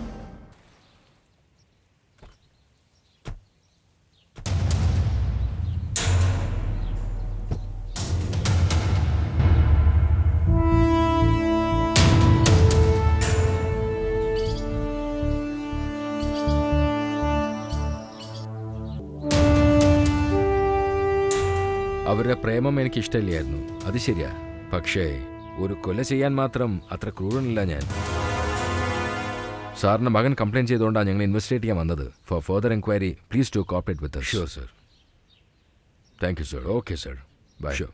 അവരുടെ പ്രേമം എനിക്ക് ഇഷ്ടമില്ലായിരുന്നു അത് ശരിയാ പക്ഷേ ഒരു കൊല ചെയ്യാൻ മാത്രം അത്ര ക്രൂരനല്ല ഞാൻ സാറിന്റെ മകൻ കംപ്ലൈൻറ്റ് ചെയ്തുകൊണ്ടാണ് ഞങ്ങൾ ഇൻവെസ്റ്റിഗേറ്റ് ചെയ്യാൻ വന്നത് for further enquiry please to cooperate with sure sir thank you sir okay sir bye sure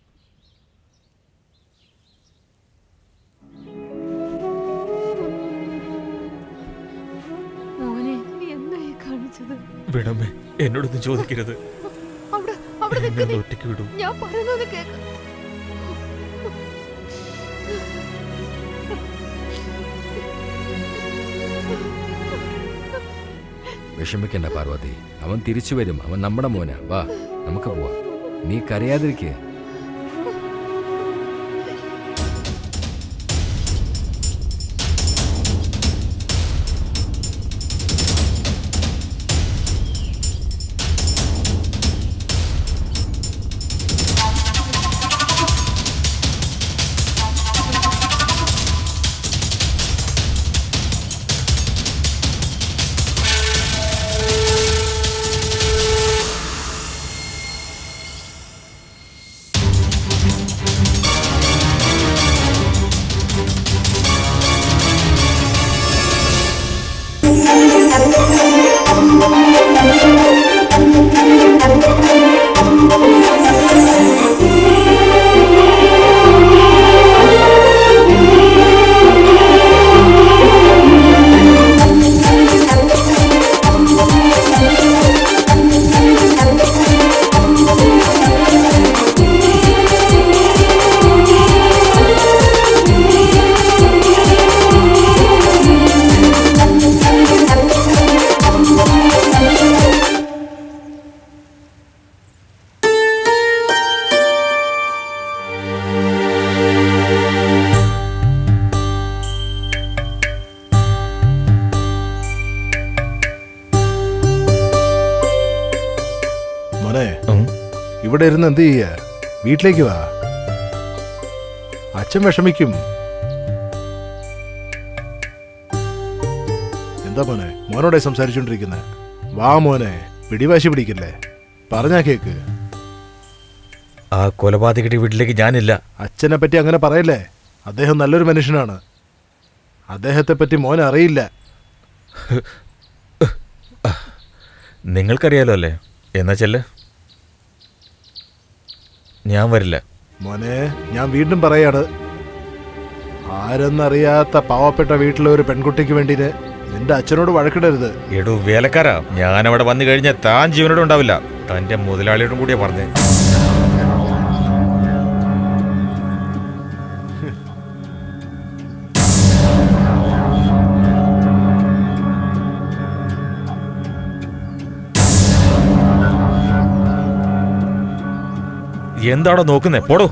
മോനെ എന്തായി കാണിച്ചത് വിടമേ എന്നോടൊന്നും ചോദിക്കരുത് അവിടെ അവിടെ നിൽക്ക് എന്നെ നീ. ഒറ്റയ്ക്ക് വിടൂ ഞാൻ പറയുന്നത് കേക്ക് വിഷമിക്കണ്ട പാർവതി അവൻ തിരിച്ചു വരും അവൻ നമ്മുടെ മോനാ വാ നമുക്ക് പോവാം നീ കരയാതിരിക്കേ മോനെ ഇവിടെ ഇരുന്ന് എന്ത് ചെയ്യ വീട്ടിലേക്ക് വാ അച്ഛൻ വിഷമിക്കും എന്താ മോനെ മോനോടെ സംസാരിച്ചോണ്ടിരിക്കുന്നത് വാ മോനെ പിടിവാശി പിടിക്കല്ലേ പറഞ്ഞാ കേക്ക് ആ കൊലപാതകയുടെ വീട്ടിലേക്ക് ഞാനില്ല അച്ഛനെ പറ്റി അങ്ങനെ പറയല്ലേ അദ്ദേഹം നല്ലൊരു മനുഷ്യനാണ് അദ്ദേഹത്തെ പറ്റി മോൻ അറിയില്ല നിങ്ങൾക്കറിയാലോ അല്ലേ എന്നാ ചെല്ല് ഞാൻ വരില്ല മോനെ ഞാൻ വീണ്ടും പറയാണ് ആരെന്നറിയാത്ത പാവപ്പെട്ട വീട്ടിലെ ഒരു പെൺകുട്ടിക്ക് വേണ്ടിന് നിന്റെ അച്ഛനോട് വഴക്കിടരുത് എടോ വേലക്കാരാ ഞാൻ അവിടെ വന്നു കഴിഞ്ഞാൽ താൻ ജീവനോട് ഉണ്ടാവില്ല തന്റെ മുതലാളിയോടും കൂടിയാ പറഞ്ഞേ എന്താണോ നോക്കുന്നേ പോടോ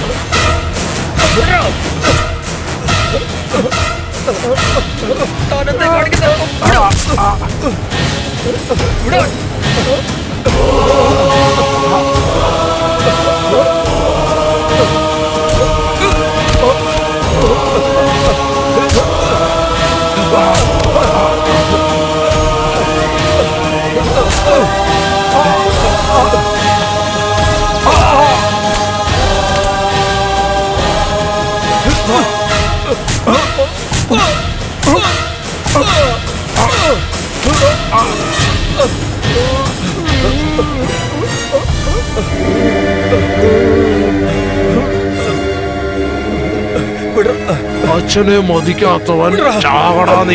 താനെന്താ അച്ഛനെ മതിക്കാത്തവൻ ചാവടാ നീ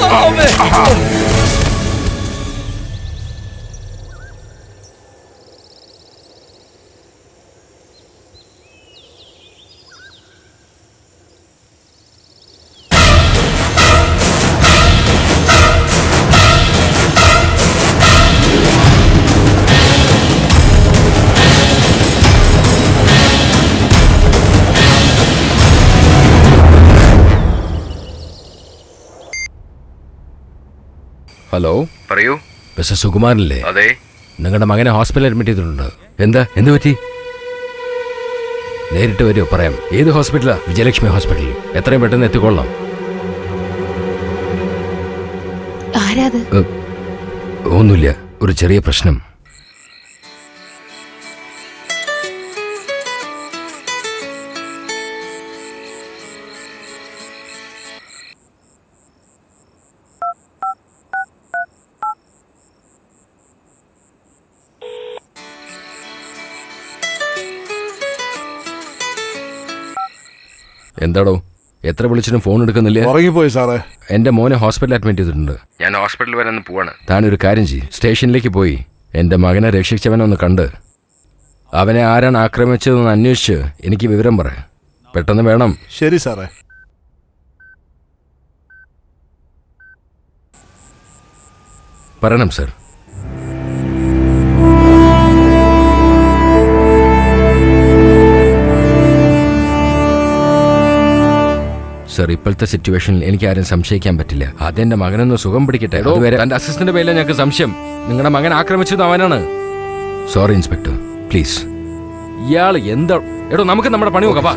ഹലോ പറയൂ മിസ്റ്റർ സുകുമാരനല്ലേ അതെ നിങ്ങളുടെ മകനെ ഹോസ്പിറ്റലിൽ അഡ്മിറ്റ് ചെയ്തിട്ടുണ്ട് എന്താ എന്ത് പറ്റി നേരിട്ട് വരുമോ പറയാം ഏത് ഹോസ്പിറ്റലാ വിജയലക്ഷ്മി ഹോസ്പിറ്റൽ എത്രയും പെട്ടെന്ന് എത്തിക്കൊള്ളാം ആരാത് ഏ, ഒന്നുമില്ല ഒരു ചെറിയ പ്രശ്നം എന്താടോ എത്ര വിളിച്ചിട്ടും ഫോൺ എടുക്കുന്നില്ല ഉറങ്ങിപ്പോയി സാറേ എന്റെ മോനെ ഹോസ്പിറ്റലിൽ അഡ്മിറ്റ് ചെയ്തിട്ടുണ്ട് ഞാൻ ഹോസ്പിറ്റലിൽ വരെ ഒന്ന് പോവാണ് താനൊരു കാര്യം ചെയ്യും സ്റ്റേഷനിലേക്ക് പോയി എൻ്റെ മകനെ രക്ഷിച്ചവനെ ഒന്ന് കണ്ട് അവനെ ആരാണ് ആക്രമിച്ചതെന്ന് അന്വേഷിച്ച് എനിക്ക് വിവരം പറ പെട്ടെന്ന് വേണം ശരി സാറേ പറയണം സർ സർ ഇപ്പോഴത്തെ സിറ്റുവേഷനിൽ എനിക്ക് ആരും സംശയിക്കാൻ പറ്റില്ല അതെന്റെ മകനൊന്ന് സുഖം പിടിക്കട്ടെ അതുവരെ എന്റെ അസിസ്റ്റന്റ് പേരിലെ ഞങ്ങൾക്ക് സംശയം നിങ്ങളുടെ മകൻ ആക്രമിച്ചത് അവനാണ് സോറി ഇൻസ്പെക്ടർ പ്ലീസ് ഇയാൾ എന്താ എടോ നമുക്ക് നമ്മുടെ പണി നോക്കാം വാ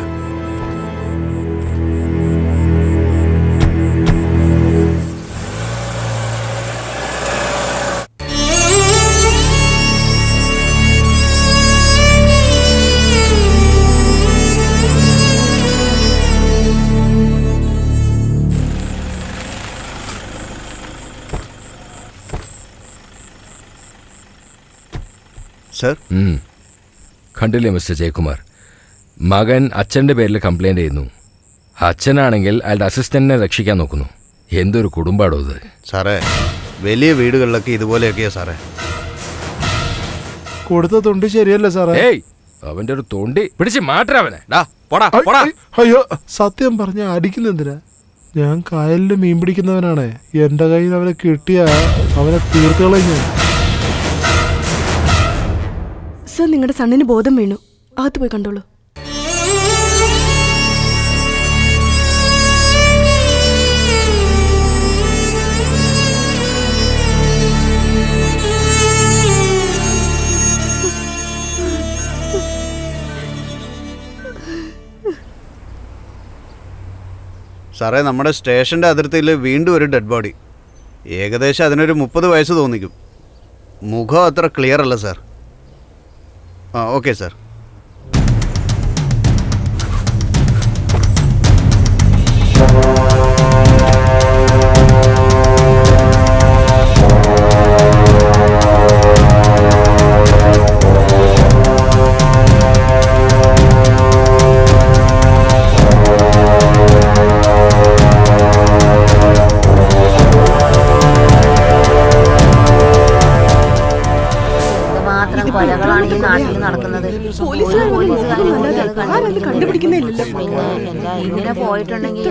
സർ ഉം. കണ്ടില്ലേ മിസ്റ്റർ ജയകുമാർ മകൻ അച്ഛൻ്റെ പേരിൽ കംപ്ലൈന്റ് ചെയ്യുന്നു അച്ഛനാണെങ്കിൽ അയാളുടെ അസിസ്റ്റന്റിനെ രക്ഷിക്കാൻ നോക്കുന്നു എന്തൊരു കുടുംബാടോ ഇത് സാറേ വലിയ വീടുകളിലൊക്കെ ഇതുപോലെയൊക്കെയാ സാറേ കൊടുത്ത തൊണ്ടി ശരിയല്ലേ സാറേ ഏയ് അവന്റെ ഒരു തൊണ്ടി പിടിച്ച് മാറ്റാ അവനെ ഡാ പോടാ ഐ, പോടാ ഐ, അയ്യോ സത്യം പറഞ്ഞ അടിക്കുന്നെന്തിനാ ഞാൻ കായലിൽ മീൻ പിടിക്കുന്നവനാണ് എന്റെ കയ്യിൽ അവനെ കിട്ടിയ അവനെ തീർത്തുകളയും ഞാൻ സർ നിങ്ങളുടെ സണ്ണിന് ബോധം വീണു അകത്ത് പോയി കണ്ടോളൂ സാറേ നമ്മുടെ സ്റ്റേഷൻ്റെ അതിർത്തിയിൽ വീണ്ടും ഒരു ഡെഡ് ബോഡി ഏകദേശം അതിനൊരു മുപ്പത് വയസ്സ് തോന്നിക്കും മുഖം അത്ര ക്ലിയർ അല്ല സാർ ആ ഓക്കെ സാർ മാത്രം കൊലകളാണ് ഈ നാട്ടിൽ നടക്കുന്നത് പോലീസുകാർ ഒരു പോലീസുകാരും കൂടി നല്ലതാ. അത് ആരും അത് കണ്ടുപിടിക്കുന്നില്ലല്ലോ. പിന്നെ എന്താ ഇങ്ങനെ പോയിട്ടുണ്ടെങ്കിൽ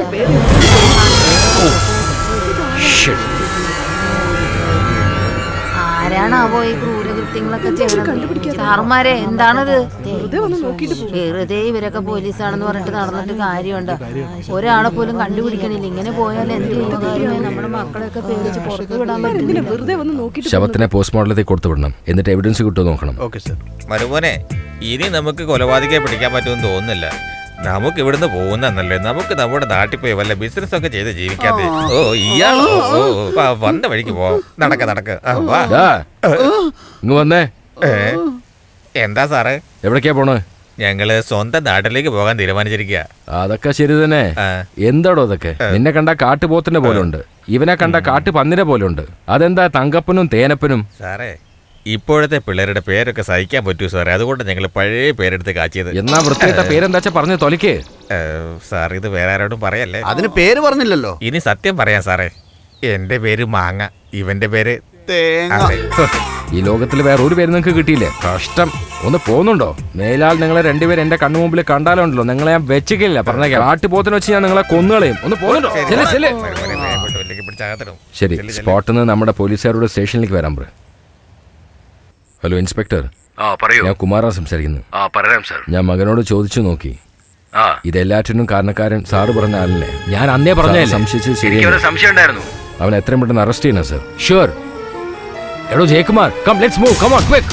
Shit. ആരാണാവോ ഈ ക്രൂരകൃത്യം കാര്യങ്ങളൊക്കെ എന്താ ചെയ്യണം കണ്ടുപിടിക്കാതെ? സാറുമാരെ എന്താണത് വെറുതെ വന്ന് നോക്കിയിട്ട് പോകും വെറുതെ ഇവരൊക്കെ പോലീസാണെന്ന് പറഞ്ഞിട്ട് നടന്നിട്ട് കാര്യമുണ്ട് ഒരാളെ പോലും കണ്ടുപിടിക്കണില്ല ഇങ്ങനെ പോയാൽ എന്ത് ചെയ്യും നമ്മുടെ മക്കളെയൊക്കെ പേടിച്ച് പുറത്ത് വിടാൻ എന്തിനാ പറ്റില്ല വെറുതെ വന്ന് നോക്കിയിട്ട് ശവത്തിനെ പോസ്റ്റ്മോർട്ടത്തിൽ കൊടുത്തു വിടണം എന്നിട്ട് എവിഡൻസ് കിട്ടുമോ നോക്കണം ഓക്കെ സർ മരുമോനെ ഇനി നമുക്ക് കൊലപാതകയെ പിടിക്കാൻ പറ്റുമെന്ന് തോന്നുന്നില്ല നമുക്ക് ഇവിടുന്ന് പോകുന്നല്ലേ നമുക്ക് നമ്മുടെ നാട്ടിൽ പോയി വല്ല ബിസിനസ് ഒക്കെ ചെയ്ത് ജീവിക്കാതെ ഓ ഇയാളോ ഓ ഓ, വാ, വന്ന വഴിക്ക് പോവാം നടക്ക നടക്ക ആ, വാ ദാ, ഇങ്ങ് വന്നേ ഏ, എന്താ സാറേ എവിടേക്കാ പോണ് ഞങ്ങള് സ്വന്തം നാട്ടിലേക്ക് പോകാൻ തീരുമാനിച്ചിരിക്കുക അതൊക്കെ ശരി തന്നെ ആ. എന്താടോ അതൊക്കെ നിന്നെ കണ്ട കാട്ടുപോത്തിന്റെ പോലെ ഉണ്ട് ഇവനെ കണ്ട കാട്ടു പന്നിനെ പോലെ ഉണ്ട് അതെന്താ തങ്കപ്പനും തേനപ്പനും സാറേ ഇപ്പോഴത്തെ പിള്ളേരുടെ പേരൊക്കെ സഹിക്കാൻ പറ്റൂ സാറേ അതുകൊണ്ട് ഞങ്ങൾ പഴയ പേരെടുത്ത് കാച്ചിയത് എന്നാ വൃത്തിയിട്ട പേരെന്താച്ചാ പറഞ്ഞു തൊലിക്ക് ഏ, സാർ ഇത് വേറെ ആരോടും പറയല്ലേ അതിന് പേര് പറഞ്ഞില്ലല്ലോ ഇനി സത്യം പറയാം സാറേ എന്റെ പേര് മാങ്ങ ഇവന്റെ പേര് തേങ്ങ അതെ. ഈ ലോകത്തിൽ വേറെ ഒരു പേര് നിങ്ങൾക്ക് കിട്ടിയില്ലേ കഷ്ടം ഒന്ന് പോകുന്നുണ്ടോ മേലാൽ നിങ്ങളെ രണ്ടുപേരും എന്റെ കണ്ണു മുമ്പിൽ കണ്ടാലുണ്ടല്ലോ നിങ്ങളെ ഞാൻ വെച്ചിക്കില്ല പറഞ്ഞേക്കാം കാട്ടുപോത്തിനെ വെച്ച് ഞാൻ നിങ്ങളെ കൊന്നുകളയും ഒന്ന് പോകുന്നുണ്ടോ ചെല്ല്, ചെല്ല്. മരുമോനെ വേഗം വിട്ടോ, ഇല്ലെങ്കിൽ പിടിച്ചകത്തിടും. ശരി ചെല്ല്, ചെല്ല്. സ്പോട്ടിൽ നിന്ന് നമ്മുടെ പോലീസുകാരോട് സ്റ്റേഷനിലേക്ക് വരാൻ പറ ഹലോ ഇൻസ്പെക്ടർ ആ പറയൂ ഞാൻ കുമാറാ സംസാരിക്കുന്നു ആ പറയാം സാർ ഞാൻ മകനോട് ചോദിച്ചു നോക്കി ആ ഇതെല്ലാറ്റിനും കാരണക്കാരൻ സാറ് പറഞ്ഞ ആളല്ലേ ഞാൻ അന്നേ പറഞ്ഞ സംശയിച്ചത് എനിക്ക് ശരിയല്ല ഒരു സംശയം ഉണ്ടായിരുന്നു അവൻ എത്രയും പെട്ടെന്ന് അറസ്റ്റ് ചെയ്യണം സർ ഷുവർ എടോ Jayakumar come let's move come on quick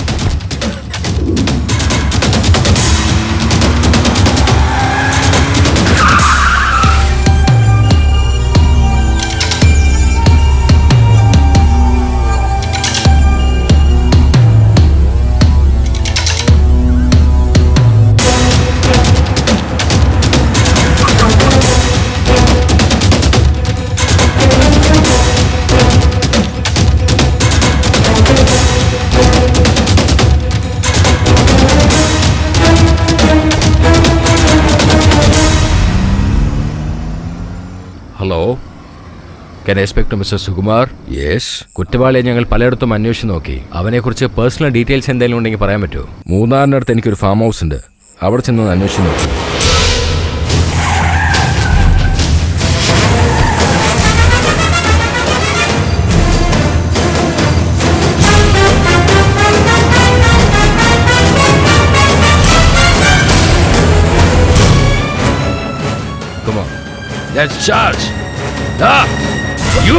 hello can expect to mister Sukumar yes കുറ്റവാളിയെ ഞങ്ങൾ പലയിടത്തും അന്വേഷിച്ച് നോക്കി അവനെക്കുറിച്ച് പേഴ്സണൽ ഡീറ്റെയിൽസ് എന്തെങ്കിലും ഉണ്ടെങ്കിൽ പറയാൻ പറ്റുമോ മൂന്നാറിൻ്റെ അടുത്ത് എനിക്കൊരു ഫാം ഹൗസ് ഉണ്ട് അവിടെ ചെന്ന് ഒന്ന് അന്വേഷിച്ച് നോക്കി Come on. Let's charge. Ah! You!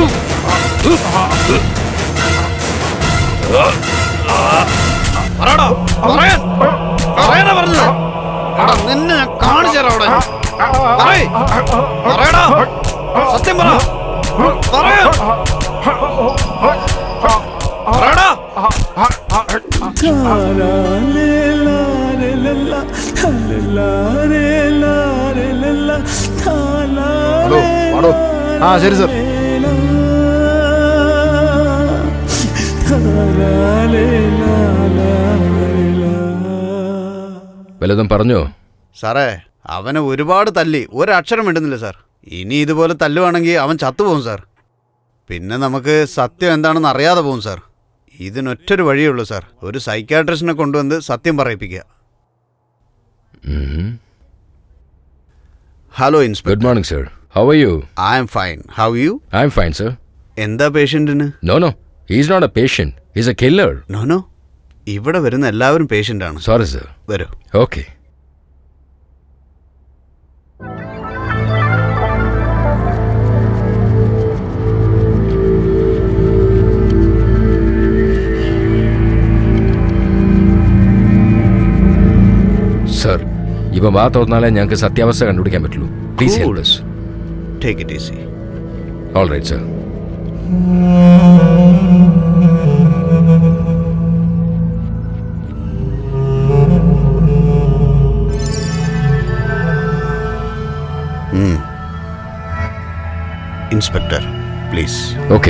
എടാ, നിന്നെ ഞാൻ കാണിച്ചു തരാം അവിടെ പറയ്. പറയടാ. സത്യം പറ പറയാ പറയടാ ഹലോ പാടോ ആ ശരി സർ വല്ലതും പറഞ്ഞോ സാറേ അവനെ ഒരുപാട് തല്ലി ഒരക്ഷരം മിണ്ടുന്നില്ല സാർ ഇനി ഇതുപോലെ തല്ലുവാണെങ്കിൽ അവൻ ചത്തുപോകും സാർ പിന്നെ നമുക്ക് സത്യം എന്താണെന്ന് അറിയാതെ പോകും സാർ ഇതിനൊറ്റൊരു വഴിയേ ഉള്ളൂ സാർ ഒരു സൈക്കാട്രിസ്റ്റിനെ കൊണ്ടുവന്ന് സത്യം പറയിപ്പിക്കുക hello inspector good morning sir how are you I am fine how you I am fine sir എന്താ പേഷ്യൻറ്റിന് no no he's not a patient he's a killer no no ഇവിടെ വരുന്ന എല്ലാവരും പേഷ്യൻ്റ് ആണ് സോറി സർ വരൂ okay sir ഇവ വാ തുറന്നാലേ ഞങ്ങൾക്ക് സത്യാവസ്ഥ കണ്ടുപിടിക്കാൻ പറ്റുള്ളൂ please help us take it easy all right sir inspector please okay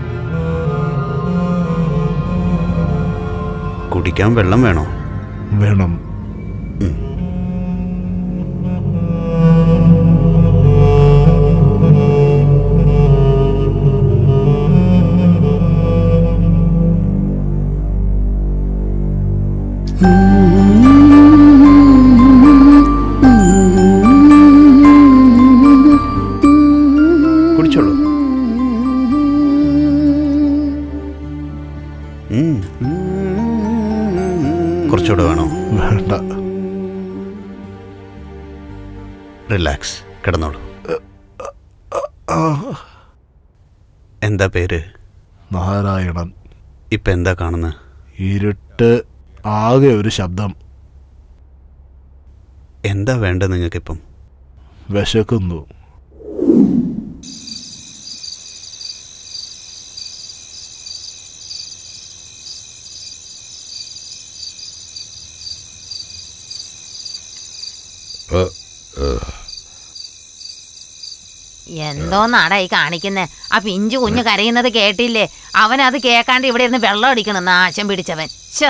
കുടിക്കാൻ വെള്ളം വേണോ വേണം കുടിച്ചോളൂ ഉം. കുറച്ചുകൂടെ വേണോ വേണ്ട റിലാക്സ് കിടന്നോളൂ ആ, എന്താ പേര് നാരായണൻ ഇപ്പം എന്താ കാണുന്നത് ഇരുട്ട് ആകെ ഒരു ശബ്ദം എന്താ വേണ്ടത് നിങ്ങൾക്കിപ്പം വിശക്കുന്നു എന്തോന്നാടാ ഈ കാണിക്കുന്നേ ആ പിഞ്ചു കുഞ്ഞ് കരയുന്നത് കേട്ടില്ലേ അവൻ അത് കേക്കാണ്ട് ഇവിടെ ഇരുന്ന് വെള്ളം അടിക്കണം നാശം പിടിച്ചവൻ ശോ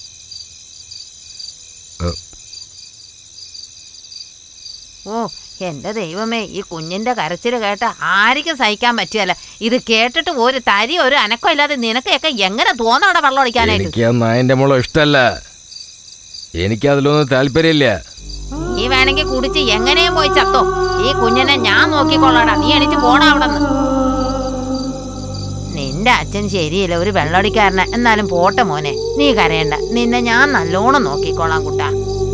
ഓ എന്റെ ദൈവമേ ഈ കുഞ്ഞിന്റെ കരച്ചിൽ കേട്ട ആർക്കും സഹിക്കാൻ പറ്റുകയല്ല ഇത് കേട്ടിട്ട് ഒരു തരി ഒരു അനക്കം ഇല്ലാതെ നിനക്കൊക്കെ എങ്ങനെ തോന്നാടെ വെള്ളം അടിക്കാനായിട്ട് എനിക്ക് ആ നായന്റെ മോളെ ഇഷ്ടല്ല എനിക്ക് അതിലൊന്നും താല്പര്യമില്ല നീ വേണമെങ്കിൽ കുടിച്ച് എങ്ങനെയും പോയി ചത്തോ ഈ കുഞ്ഞിനെ ഞാൻ നോക്കിക്കൊള്ളാടാ നീ എണീറ്റ് പോടാ അവിടെ നിന്റെ അച്ഛൻ ശരിയില്ല ഒരു വെള്ളടിക്കാരന എന്നാലും പോട്ടെ മോനെ നീ കരയണ്ട നിന്നെ ഞാൻ നല്ലോണം നോക്കിക്കോളാം കുട്ടാ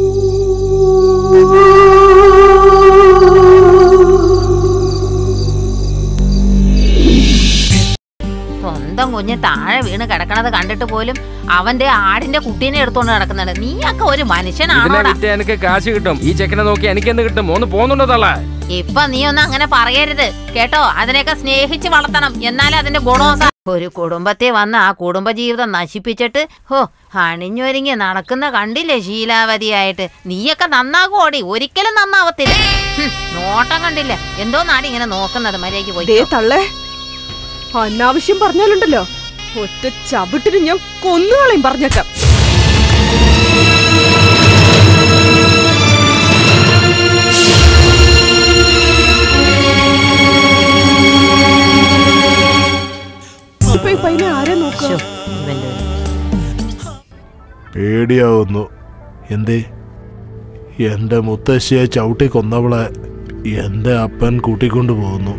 സ്വന്തം കുഞ്ഞ് താഴെ വീണ് കിടക്കണത് കണ്ടിട്ട് പോലും അവന്റെ ആടിന്റെ കുട്ടീനെ എടുത്തോണ്ട് നടക്കുന്നുണ്ട് നീയൊക്കെ ഒരു ഇതിനെ മനുഷ്യനാണോടാ വിറ്റ് എനിക്ക് കാശ് കിട്ടും ഈ ചെക്കനെ നോക്കി എനിക്ക് എന്ത് കിട്ടും ഒന്ന് പോകുന്നുണ്ടോ തള്ള ഇപ്പൊ നീ ഒന്നും അങ്ങനെ പറയരുത് കേട്ടോ അതിനെയൊക്കെ സ്നേഹിച്ച് വളർത്തണം എന്നാലേ അതിന്റെ ഗുണവും സ- ഒരു കുടുംബത്തെ വന്ന് ആ കുടുംബജീവിതം നശിപ്പിച്ചിട്ട് ഹോ അണിഞ്ഞൊരുങ്ങി നടക്കുന്ന കണ്ടില്ലേ ശീലാവതിയായിട്ട് നീയൊക്കെ നന്നാകുമോടി ഒരിക്കലും നന്നാവത്തില്ല ഹും, നോട്ടം കണ്ടില്ലേ എന്തോ നാടി ഇങ്ങനെ നോക്കുന്നത് മര്യാദയ്ക്ക് ദേ പോയി തള്ളേ അനാവശ്യം പറഞ്ഞാലുണ്ടല്ലോ ഒറ്റ ചവിട്ടിന് ഞാൻ കൊന്നുകളയും പറഞ്ഞേക്കാം ഇപ്പൊ ഈ പയ്യനെ ആരെ നോക്കുക ശ്ശോ, ഇവന്റെ ഒരു പേടിയാവുന്നു എന്തേ എന്റെ മുത്തശ്ശിയെ ചവിട്ടി കൊന്നവളെ എന്റെ അപ്പൻ കൂട്ടിക്കൊണ്ടു പോകുന്നു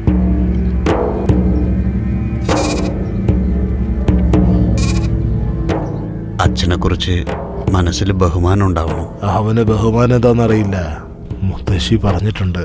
അച്ഛനെക്കുറിച്ച് മനസ്സിൽ ബഹുമാനം ഉണ്ടാവണം അവന് ബഹുമാനം എന്താണെന്നറിയില്ല മുത്തശ്ശി പറഞ്ഞിട്ടുണ്ട്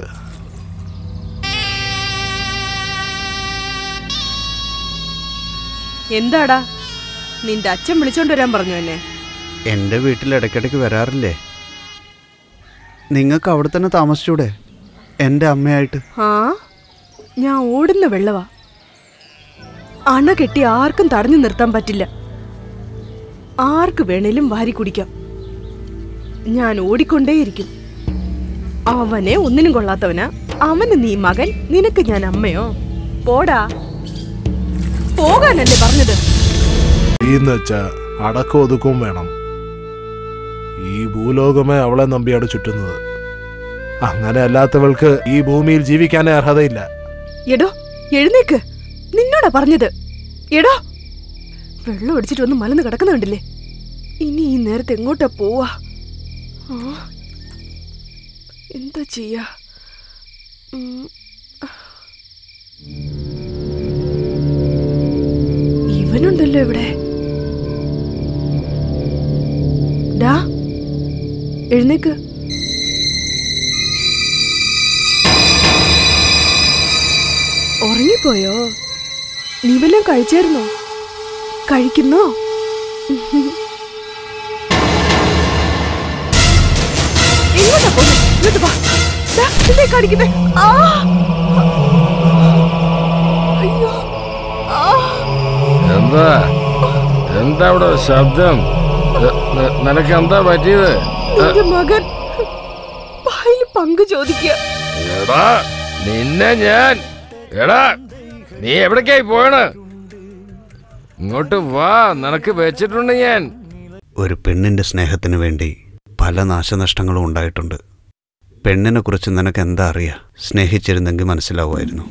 എന്താടാ നിന്റെ അച്ഛൻ വിളിച്ചോണ്ട് വരാൻ പറഞ്ഞു എന്നെ എൻ്റെ വീട്ടിൽ ഇടയ്ക്കിടയ്ക്ക് വരാറില്ലേ നിങ്ങൾക്ക് അവിടെ തന്നെ താമസിച്ചൂടെ എൻ്റെ അമ്മയായിട്ട് ആ ഞാൻ ഓടുന്ന വെള്ളവാ അണ കെട്ടി ആർക്കും തടഞ്ഞു നിർത്താൻ പറ്റില്ല ആർക്ക് വേണേലും വാരി കുടിക്കാം ഞാൻ ഓടിക്കൊണ്ടേയിരിക്കും അവനെ ഒന്നിനും കൊള്ളാത്തവനാ അവന് നീ മകൻ നിനക്ക് ഞാൻ അമ്മയോ പോടാ പോകാനല്ലേ പറഞ്ഞത് എന്ന് വെച്ചാ അടക്കം ഒതുക്കവും വേണം ഈ ഭൂലോകമേ അവളെ നമ്പിയാണ് ചുറ്റുന്നത് അങ്ങനെ അല്ലാത്തവൾക്ക് ഈ ഭൂമിയിൽ ജീവിക്കാനേ അർഹതയില്ല എടോ എഴുന്നേക്ക് നിന്നോടാ പറഞ്ഞത് എടോ വെള്ളം അടിച്ചിട്ട് ഒന്ന് മലന്ന് കിടക്കുന്ന കണ്ടില്ലേ ഇനി ഈ നേരത്തെ എങ്ങോട്ടാ പോവാ ആ, എന്താ ചെയ്യാ ഉം. ഇവനുണ്ടല്ലോ ഇവിടെ ഡാ എഴുന്നേക്ക് ഉറങ്ങിപ്പോയോ നീ വല്ലതും കഴിച്ചായിരുന്നോ കഴിക്കുന്നോ എങ്ങോട്ടാ പോകുന്നെ? ഇങ്ങോട്ട് വാ. ദാ, ഇതേ കാണിക്കുന്നെ. ആ! അയ്യോ. ആ! എന്താ എന്താ അവിടെ ശബ്ദം ന- ന- നിനക്ക് എന്താ പറ്റിയത് നിന്റെ മകൻ പായിൽ പങ്ക് ചോദിക്കുക എടാ നിന്നെ ഞാൻ എടാ നീ എവിടേക്കായി പോയണ് ഇങ്ങോട്ട് വാ നിനക്ക് വെച്ചിട്ടുണ്ട് ഞാൻ ഒരു പെണ്ണിൻ്റെ സ്നേഹത്തിന് വേണ്ടി പല നാശനഷ്ടങ്ങളും ഉണ്ടായിട്ടുണ്ട് പെണ്ണിനെ കുറിച്ച് നിനക്ക് എന്താ അറിയാ സ്നേഹിച്ചിരുന്നെങ്കിൽ മനസ്സിലാവുമായിരുന്നു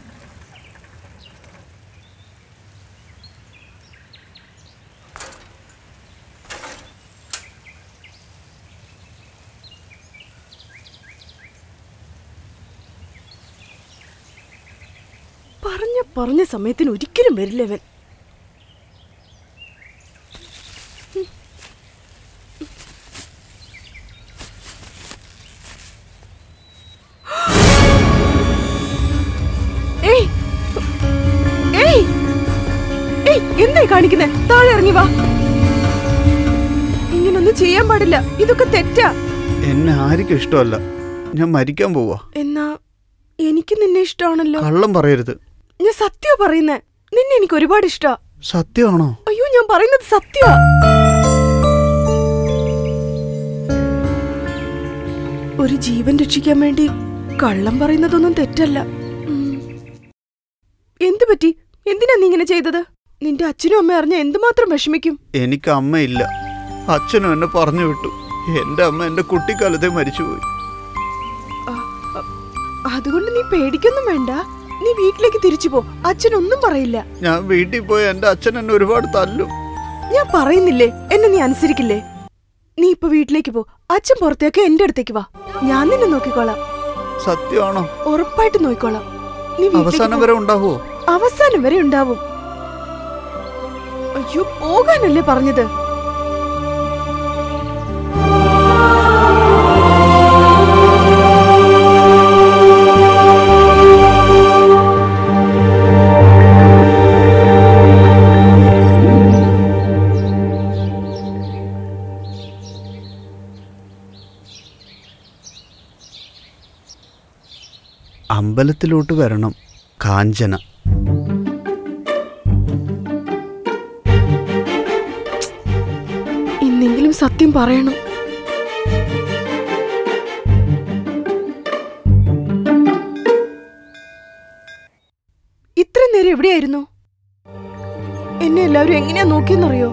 പറഞ്ഞ പറഞ്ഞ സമയത്തിന് ഒരിക്കലും വരില്ല ഇവൻ ഏയ് എന്തായി കാണിക്കുന്നേ താഴെ ഇറങ്ങി വാ ഇങ്ങനൊന്നും ചെയ്യാൻ പാടില്ല ഇതൊക്കെ തെറ്റാ എന്നെ ആർക്കും ഇഷ്ടമല്ല ഞാൻ മരിക്കാൻ പോവാ എന്നാ എനിക്ക് നിന്നെ ഇഷ്ടമാണല്ലോ കള്ളം പറയരുത് ഞാൻ സത്യം പറയുന്നേ നിന്നെ എനിക്ക് ഒരുപാട് ഇഷ്ടാ സത്യമാണോ അയ്യോ ഞാൻ പറയുന്നത് സത്യമാ ഒരു ജീവൻ രക്ഷിക്കാൻ വേണ്ടി കള്ളം പറയുന്നതൊന്നും തെറ്റല്ല ഉം. എന്ത് പറ്റി എന്തിനാ നീ ഇങ്ങനെ ചെയ്തത് നിന്റെ അച്ഛനും അമ്മ അറിഞ്ഞ എന്തുമാത്രം വിഷമിക്കും എനിക്ക് അമ്മയില്ല അച്ഛനും എന്നെ പറഞ്ഞു വിട്ടു എന്റെ അമ്മ എന്റെ കുട്ടിക്കാലത്തെ മരിച്ചുപോയി അതുകൊണ്ട് നീ പേടിക്കൊന്നും വേണ്ട നീ വീട്ടിലേക്ക് തിരിച്ചു പോ അച്ഛനൊന്നും പറയില്ല ഞാൻ വീട്ടിൽ പോയി എന്റെ അച്ഛൻ എന്നെ ഒരുപാട് തല്ലും ഞാൻ പറയുന്നില്ലേ എന്നെ നീ അനുസരിക്കില്ലേ നീ ഇപ്പൊ വീട്ടിലേക്ക് പോ അച്ഛൻ പുറത്തേക്ക് എന്റെ അടുത്തേക്ക് വാ ഞാൻ നിന്നെ നോക്കിക്കോളാം സത്യമാണോ ഉറപ്പായിട്ട് നോക്കിക്കോളാം നീ വീട്ടിലേക്ക് അവസാനം പോ. വരെ ഉണ്ടാവുമോ അവസാനം വരെ ഉണ്ടാവും അയ്യോ പോകാനല്ലേ പറഞ്ഞത് അമ്പലത്തിലോട്ട് വരണം കാഞ്ചന ഇന്നെങ്കിലും സത്യം പറയണം ഇത്രയും നേരം എവിടെയായിരുന്നു എന്നെ എല്ലാവരും എങ്ങനെയാ നോക്കിയെന്നറിയോ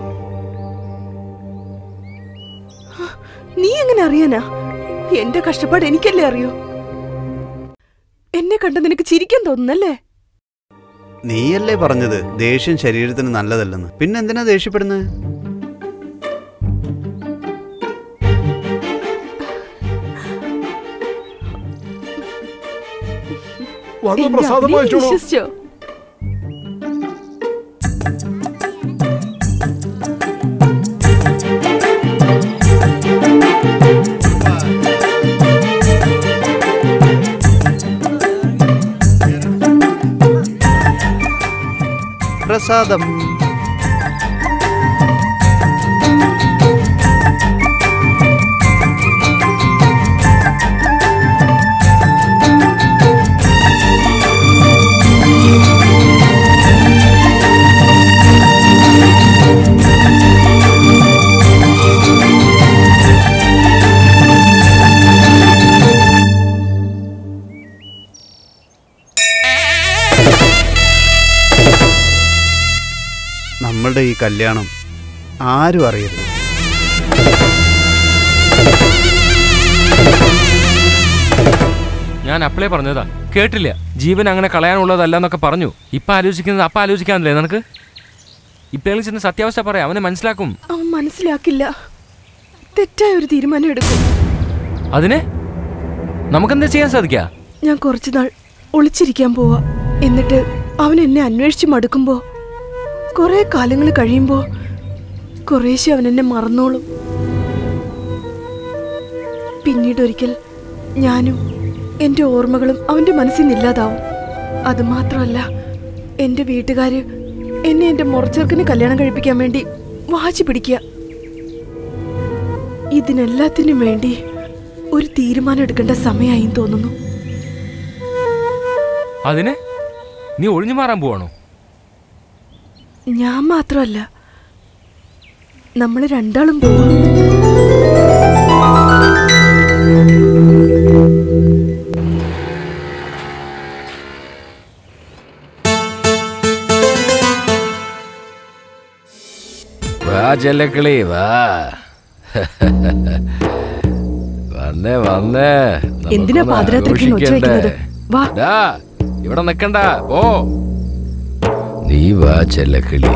ഹ, നീ എങ്ങനെ അറിയാനാ എന്റെ കഷ്ടപ്പാട് എനിക്കല്ലേ അറിയൂ എന്നെ കണ്ട നിനക്ക് ചിരിക്കാൻ തോന്നുന്നല്ലേ നീയല്ലേ പറഞ്ഞത് ദേഷ്യം ശരീരത്തിന് നല്ലതല്ലെന്ന് പിന്നെ എന്തിനാ ദേഷ്യപ്പെടുന്നത് വന്ന് എന്റെ പ്രസാദം അഭിനയം വായിച്ചോളൂ വിശ്വസിച്ചോ പ്രസാദം നമ്മളുടെ ഈ കല്യാണം ആരും അറിയരുത് ഞാൻ അപ്പളേ പറഞ്ഞതാ കേട്ടില്ല ജീവൻ അങ്ങനെ കളയാനുള്ളതല്ല എന്നൊക്കെ പറഞ്ഞു ഇപ്പൊ ആലോചിക്കുന്നത് അപ്പ ആലോചിക്കാന്നില്ലേ നിനക്ക് ഇപ്പഴെങ്കിലും ചെന്ന് സത്യാവസ്ഥ പറയാം അവനെ മനസ്സിലാക്കും അവൻ മനസ്സിലാക്കില്ല തെറ്റായ ഒരു തീരുമാനം എടുക്കും അതിന് നമുക്കെന്താ ചെയ്യാൻ സാധിക്കാ ഞാൻ കുറച്ചു നാൾ ഒളിച്ചിരിക്കാൻ പോവാ എന്നിട്ട് അവൻ എന്നെ അന്വേഷിച്ച് മടുക്കുമ്പോ കുറെ കാലങ്ങൾ കഴിയുമ്പോ കുറേശ്ശെ അവൻ എന്നെ മറന്നോളും പിന്നീട് ഒരിക്കൽ ഞാനും എൻ്റെ ഓർമ്മകളും അവൻ്റെ മനസ്സിൽ നിന്നില്ലാതാവും അത് മാത്രമല്ല എൻ്റെ വീട്ടുകാര് എന്നെ എൻ്റെ മുറച്ചെറുക്കിന് കല്യാണം കഴിപ്പിക്കാൻ വേണ്ടി വാശി പിടിക്കുക ഇതിനെല്ലാത്തിനും വേണ്ടി ഒരു തീരുമാനം എടുക്കേണ്ട സമയമായി തോന്നുന്നു അതിന് നീ ഒഴിഞ്ഞു മാറാൻ പോവാണോ ഞാൻ മാത്രമല്ല നമ്മൾ രണ്ടാളും പോവാ വാ ചെല്ലക്കിളി വാ വന്നേ വന്നേ എന്തിനാ നമുക്കൊന്ന് പാതിരാത്രിക്ക് ഇങ്ങനെ ഒച്ച ആഘോഷിക്കണ്ടേ? വെക്കുന്നത്? വാ. ഡാ, ഇവിടെ നിക്കണ്ട ഓ നീ വാ ചെല്ലക്കിളി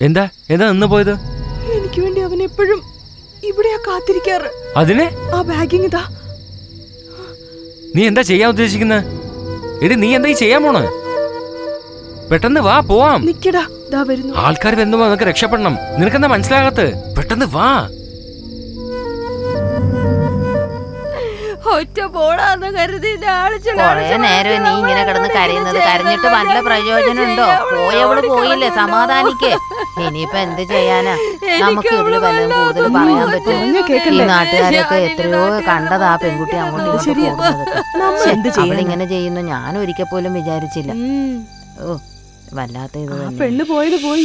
എന്താ എന്താ നിന്ന് പോയത് എനിക്ക് വേണ്ടി അവൻ എപ്പോഴും ഇവിടെയാ കാത്തിരിക്കാറ് അതിനെ ആ ബാഗിങ് ഇതാ നീ എന്താ ചെയ്യാൻ ഉദ്ദേശിക്കുന്നത് എടി നീ എന്താ ഈ ചെയ്യാൻ പോണ് പെട്ടെന്ന് വാ പോവാം നിക്കടാ ദാ വരുന്നു ആൾക്കാർ വരുമ്പോ നമുക്ക് രക്ഷപ്പെടണം നിനക്കെന്താ മനസ്സിലാകാത്ത പെട്ടെന്ന് വാ ഒറ്റ പോടാന്ന് കരുതി കൊറേ നേരം നീ ഇങ്ങനെ കിടന്ന് കരയുന്നത് കരഞ്ഞിട്ട് വല്ല പ്രയോജനം ഉണ്ടോ പോയവള് പോയില്ലേ സമാധാനിക്ക് ഇനിയിപ്പൊ എന്ത് ചെയ്യാനാ നമുക്ക് ഇതില് വല്ലതും കൂടുതൽ പറയാൻ പറ്റും പറഞ്ഞാ ഈ കേക്കണ്ടേ? നാട്ടുകാരൊക്കെ എത്രയോ കണ്ടതാ ആ പെൺകുട്ടി അങ്ങോട്ട് ഇങ്ങോട്ട് ശരിയാ. പോകുന്നതൊക്കെ. നമ്മൾ ശ്ശെ, എന്ത് ചെയ്യാനാ? അവളിങ്ങനെ ചെയ്യുന്നു ഞാൻ ഒരിക്കൽ പോലും വിചാരിച്ചില്ല ഉം. ഓ വല്ലാത്ത ഇത് ആ തന്നെ പെണ്ണ് പോയത് പോയി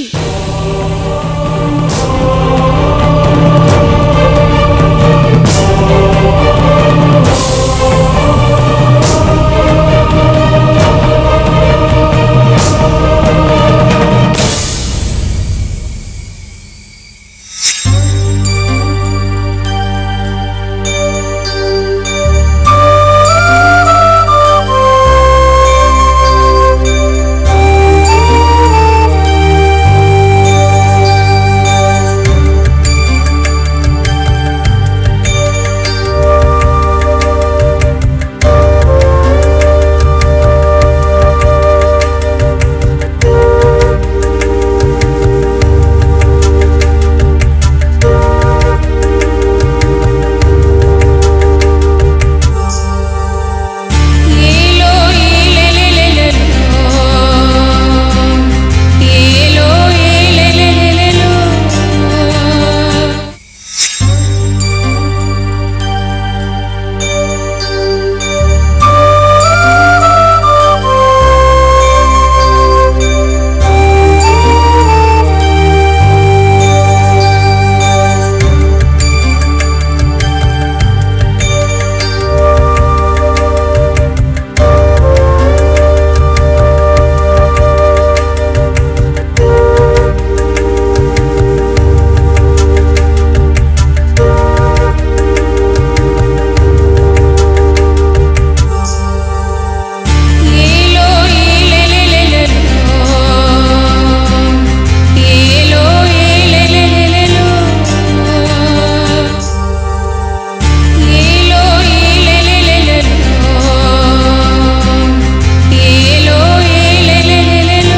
ഏലോ ഏലലലലലോ ഏലോ ഏലലലലലോ ഏലോ ഏലലലലലോ ഏലോ ഏലലലലലോ ഏലോ ഏലലലലലോ ഏലോ ഏലലലലലോ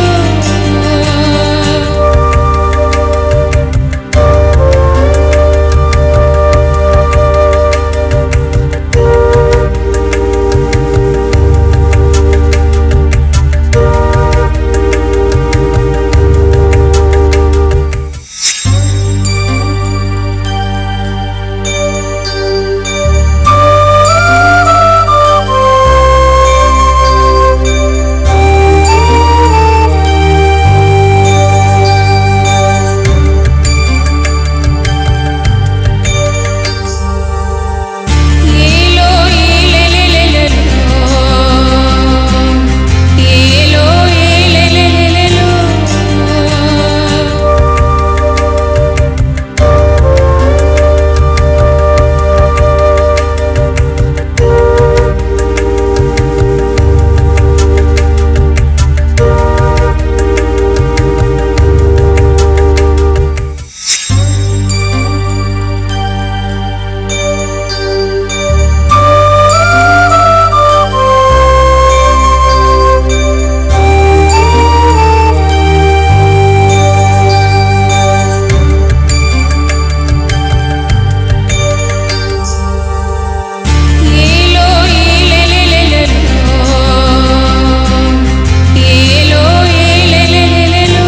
ഏലോ ഏലലലലലോ ഏലോ ഏലലലലലോ ഏലോ ഏലലലലലോ ഏലോ ഏലലലലലോ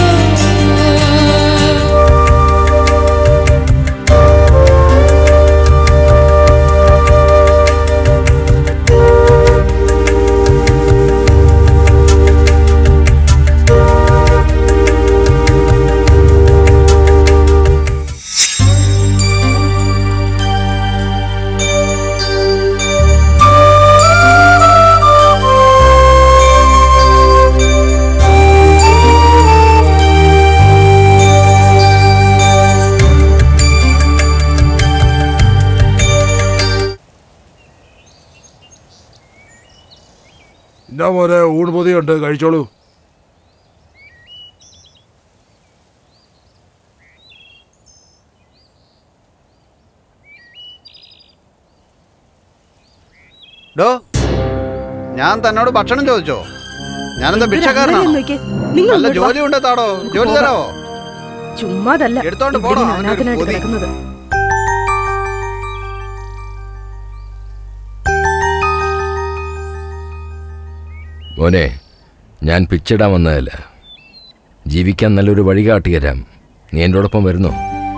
എന്നാ മോനെ ഊണ് പൊതിയുണ്ട് കഴിച്ചോളൂ ഡോ ഞാൻ തന്നോട് ഭക്ഷണം ചോദിച്ചോ ഞാനെന്താ എന്തൊരു ഭിക്ഷക്കാരനാണോ അഹങ്കാരം നോക്കിയേ. നിങ്ങൾ നല്ല ഇങ്ങോട്ട് വാ. ജോലി ഉണ്ട് താടോ ജോലി തരാവോ ചുമ്മാതല്ല എടുത്തോണ്ട് ഇവിടെ പോടോ, ഇങ്ങനെ അവനൊരു അനാഥനായിട്ട് കൊതി. കിടക്കുന്നത് മോനെ ഞാൻ പിച്ചിടാൻ വന്നതല്ല ജീവിക്കാൻ നല്ലൊരു വഴി കാട്ടിത്തരാം നീ എൻ്റെ ഒപ്പം വരുന്നോ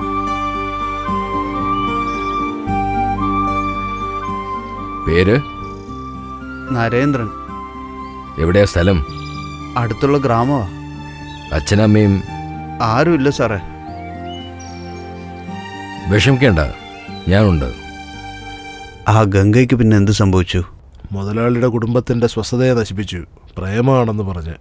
പേര് നരേന്ദ്രൻ എവിടെയാ സ്ഥലം അടുത്തുള്ള ഗ്രാമമാ അച്ഛനമ്മയും ആരുമില്ല സാറേ വിഷമിക്കേണ്ട ഞാനുണ്ട് ആ ഗംഗയ്ക്ക് പിന്നെ എന്ത് സംഭവിച്ചു മുതലാളിയുടെ കുടുംബത്തിന്റെ സ്വസ്ഥതയെ നശിപ്പിച്ചു പ്രേമമാണെന്ന് പറഞ്ഞ്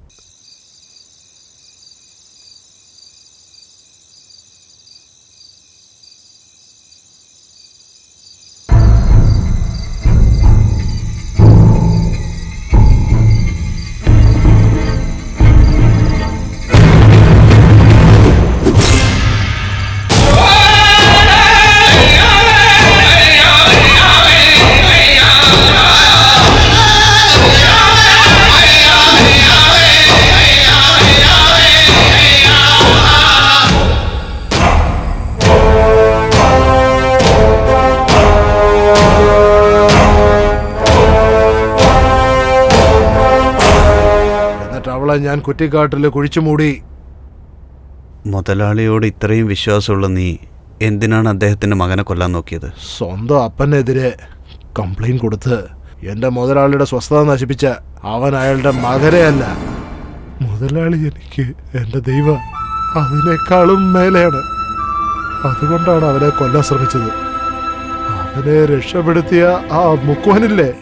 എന്നിട്ട് അവളെ ഞാൻ കുറ്റിക്കാട്ടിൽ കുഴിച്ചു മൂടി മുതലാളിയോട് ഇത്രയും വിശ്വാസമുള്ള നീ എന്തിനാണ് അദ്ദേഹത്തിന്റെ മകനെ കൊല്ലാൻ നോക്കിയത് സ്വന്തം അപ്പനെതിരെ കംപ്ലൈന്റ് കൊടുത്ത് എന്റെ മുതലാളിയുടെ സ്വസ്ഥത നശിപ്പിച്ച അവൻ അയാളുടെ മകരെയല്ല മുതലാളി എനിക്ക് എന്റെ ദൈവം അതിനേക്കാളും മേലെയാണ് അതുകൊണ്ടാണ് അവനെ കൊല്ലാൻ ശ്രമിച്ചത് അവനെ രക്ഷപ്പെടുത്തിയ ആ മുക്കുവനില്ലേ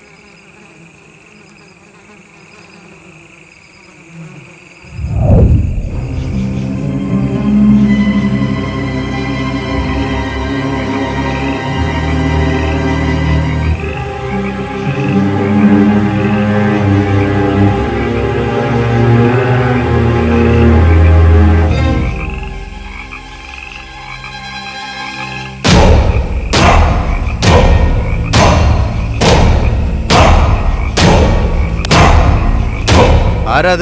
ആരാത്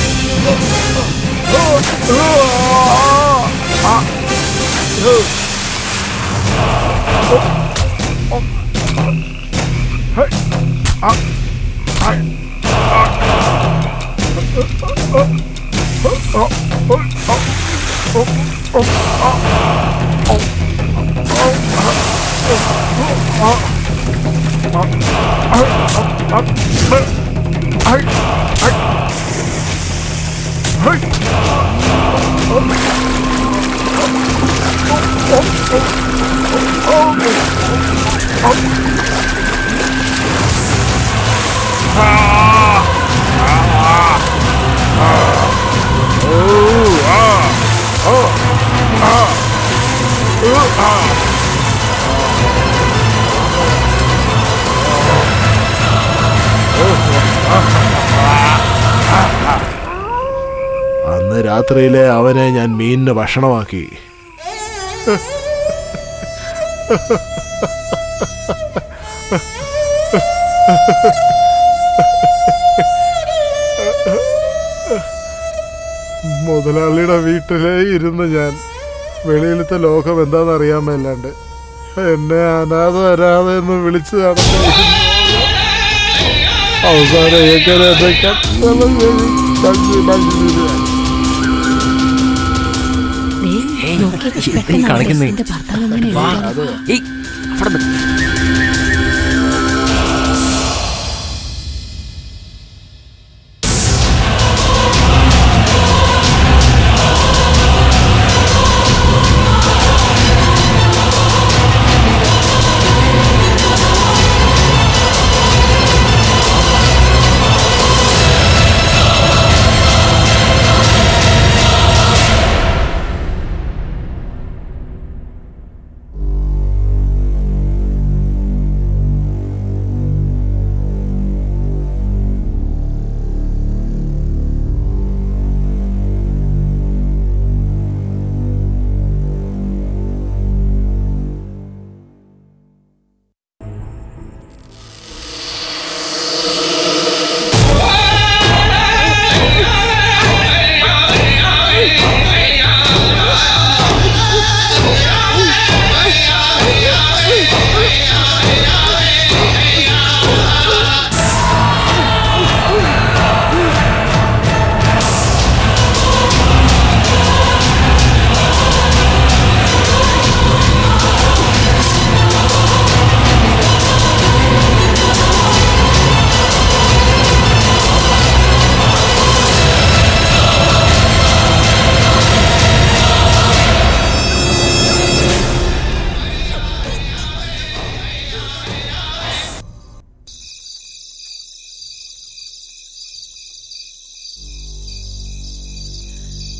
അന്ന് രാത്രിയിലെ അവനെ ഞാൻ മീനിന് ഭക്ഷണമാക്കി മുതലാളിയുടെ വീട്ടിലേ ഇരുന്ന് ഞാൻ വെളിയിലത്തെ ലോകം എന്താണെന്ന് അറിയാൻ മേലാണ്ട് എന്നെ അനാഥ അനാഥ എന്ന് വിളിച്ചു നടന്നു അവസാനം എങ്ങനെ എന്നെ കത്തളം ചെയ്ത് തല്ലി മഞ്ഞിലിടുക. ദേ, നോക്കിയേ, പെട്ടെന്ന് കാണിക്കുന്നേ. എന്റെ ഭർത്താവ് അങ്ങനെ എഴുതാൻ. ഏയ്, അവിടെ നിന്ന്.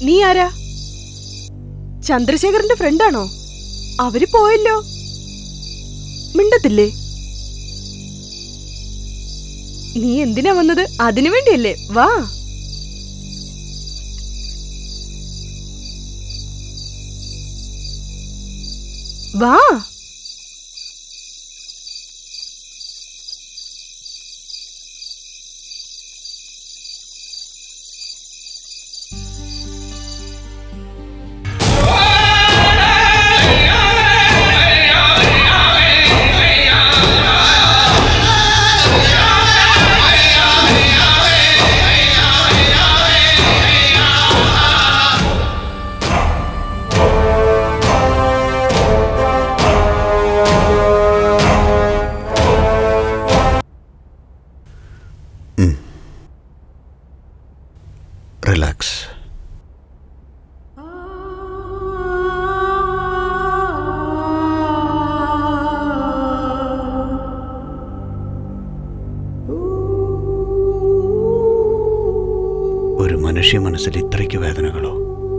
നീ ആരാ ചന്ദ്രശേഖരന്റെ ഫ്രണ്ടാണോ അവര് പോയല്ലോ മിണ്ടത്തില്ലേ നീ എന്തിനാ വന്നത് അതിനു വേണ്ടിയല്ലേ വാ വാ റിലാക്സ് ഒരു മനുഷ്യ മനസ്സിൽ ഇത്രയ്ക്ക് വേദനകളോ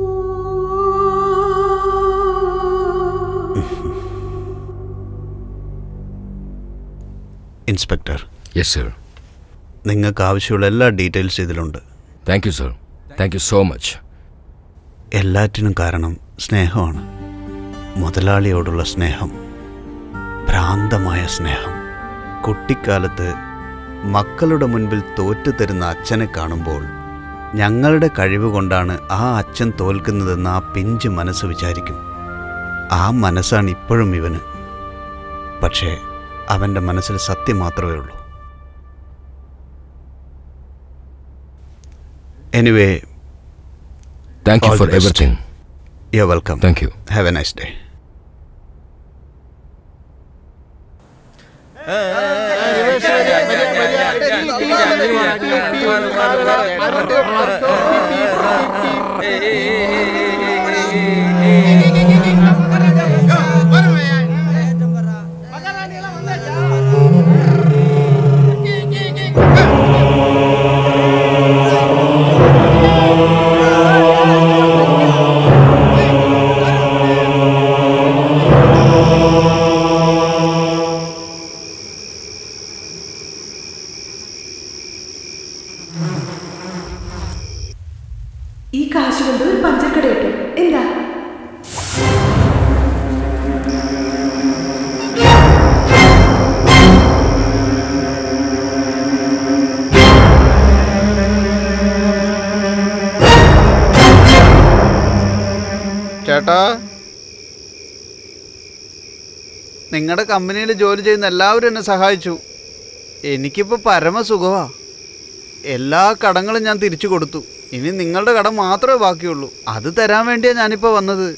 ഇൻസ്പെക്ടർ യെസ് സർ നിങ്ങൾക്ക് ആവശ്യമുള്ള എല്ലാ ഡീറ്റെയിൽസ് ഇതിലുണ്ട് thank you sir thank you so much എല്ലാറ്റിനും കാരണം സ്നേഹമാണ് മുതലാളിയോടുള്ള സ്നേഹം ഭ്രാന്തമായ സ്നേഹം കുട്ടിക്കാലത്ത് മക്കളുടെ മുൻപിൽ തോറ്റു തരുന്ന അച്ഛനെ കാണുമ്പോൾ ഞങ്ങളുടെ കഴിവ് കൊണ്ടാണ് ആ അച്ഛൻ തോൽക്കുന്നതെന്ന് ആ പിഞ്ച് മനസ്സ് വിചാരിക്കും ആ മനസ്സാണ് ഇപ്പോഴും ഇവന് പക്ഷേ അവൻ്റെ മനസ്സിൽ സത്യം മാത്രമേ ഉള്ളൂ anyway thank you All for the best. Everything you welcome thank you have a nice day ഈ കാശ് കൊണ്ട് ഒരു പഞ്ചർക്കട ഇട്ടു എന്താ ചേട്ടാ നിങ്ങളുടെ കമ്പനിയിൽ ജോലി ചെയ്യുന്ന എല്ലാവരും എന്നെ സഹായിച്ചു എനിക്കിപ്പോൾ പരമസുഖമാ എല്ലാ കടങ്ങളും ഞാൻ തിരിച്ചു കൊടുത്തു ഇനി നിങ്ങളുടെ കടം മാത്രമേ ബാക്കിയുള്ളൂ അത് തരാൻ വേണ്ടിയാണ് ഞാനിപ്പോൾ വന്നത്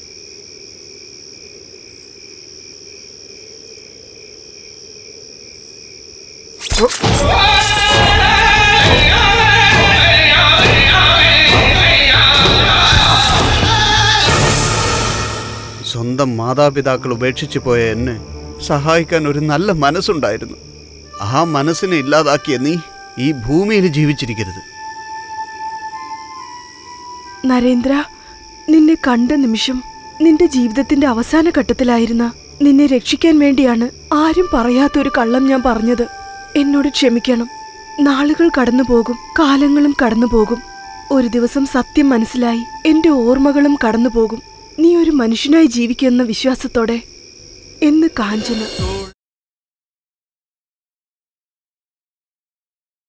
സ്വന്തം മാതാപിതാക്കൾ ഉപേക്ഷിച്ചു പോയ എന്നെ സഹായിക്കാൻ ഒരു നല്ല മനസ്സുണ്ടായിരുന്നു ആ മനസ്സിനെ ഇല്ലാതാക്കിയ നീ ഈ ഭൂമിയിൽ ജീവിച്ചിരിക്കരുത് നരേന്ദ്ര നിന്നെ കണ്ട നിമിഷം നിന്റെ ജീവിതത്തിന്റെ അവസാന ഘട്ടത്തിലായിരുന്ന നിന്നെ രക്ഷിക്കാൻ വേണ്ടിയാണ് ആരും പറയാത്തൊരു കള്ളം ഞാൻ പറഞ്ഞത് എന്നോട് ക്ഷമിക്കണം നാളുകൾ കടന്നു പോകും കാലങ്ങളും കടന്നു പോകും ഒരു ദിവസം സത്യം മനസ്സിലായി എന്റെ ഓർമ്മകളും കടന്നു പോകും നീ ഒരു മനുഷ്യനായി ജീവിക്കുമെന്ന വിശ്വാസത്തോടെ എന്ന് കാഞ്ചന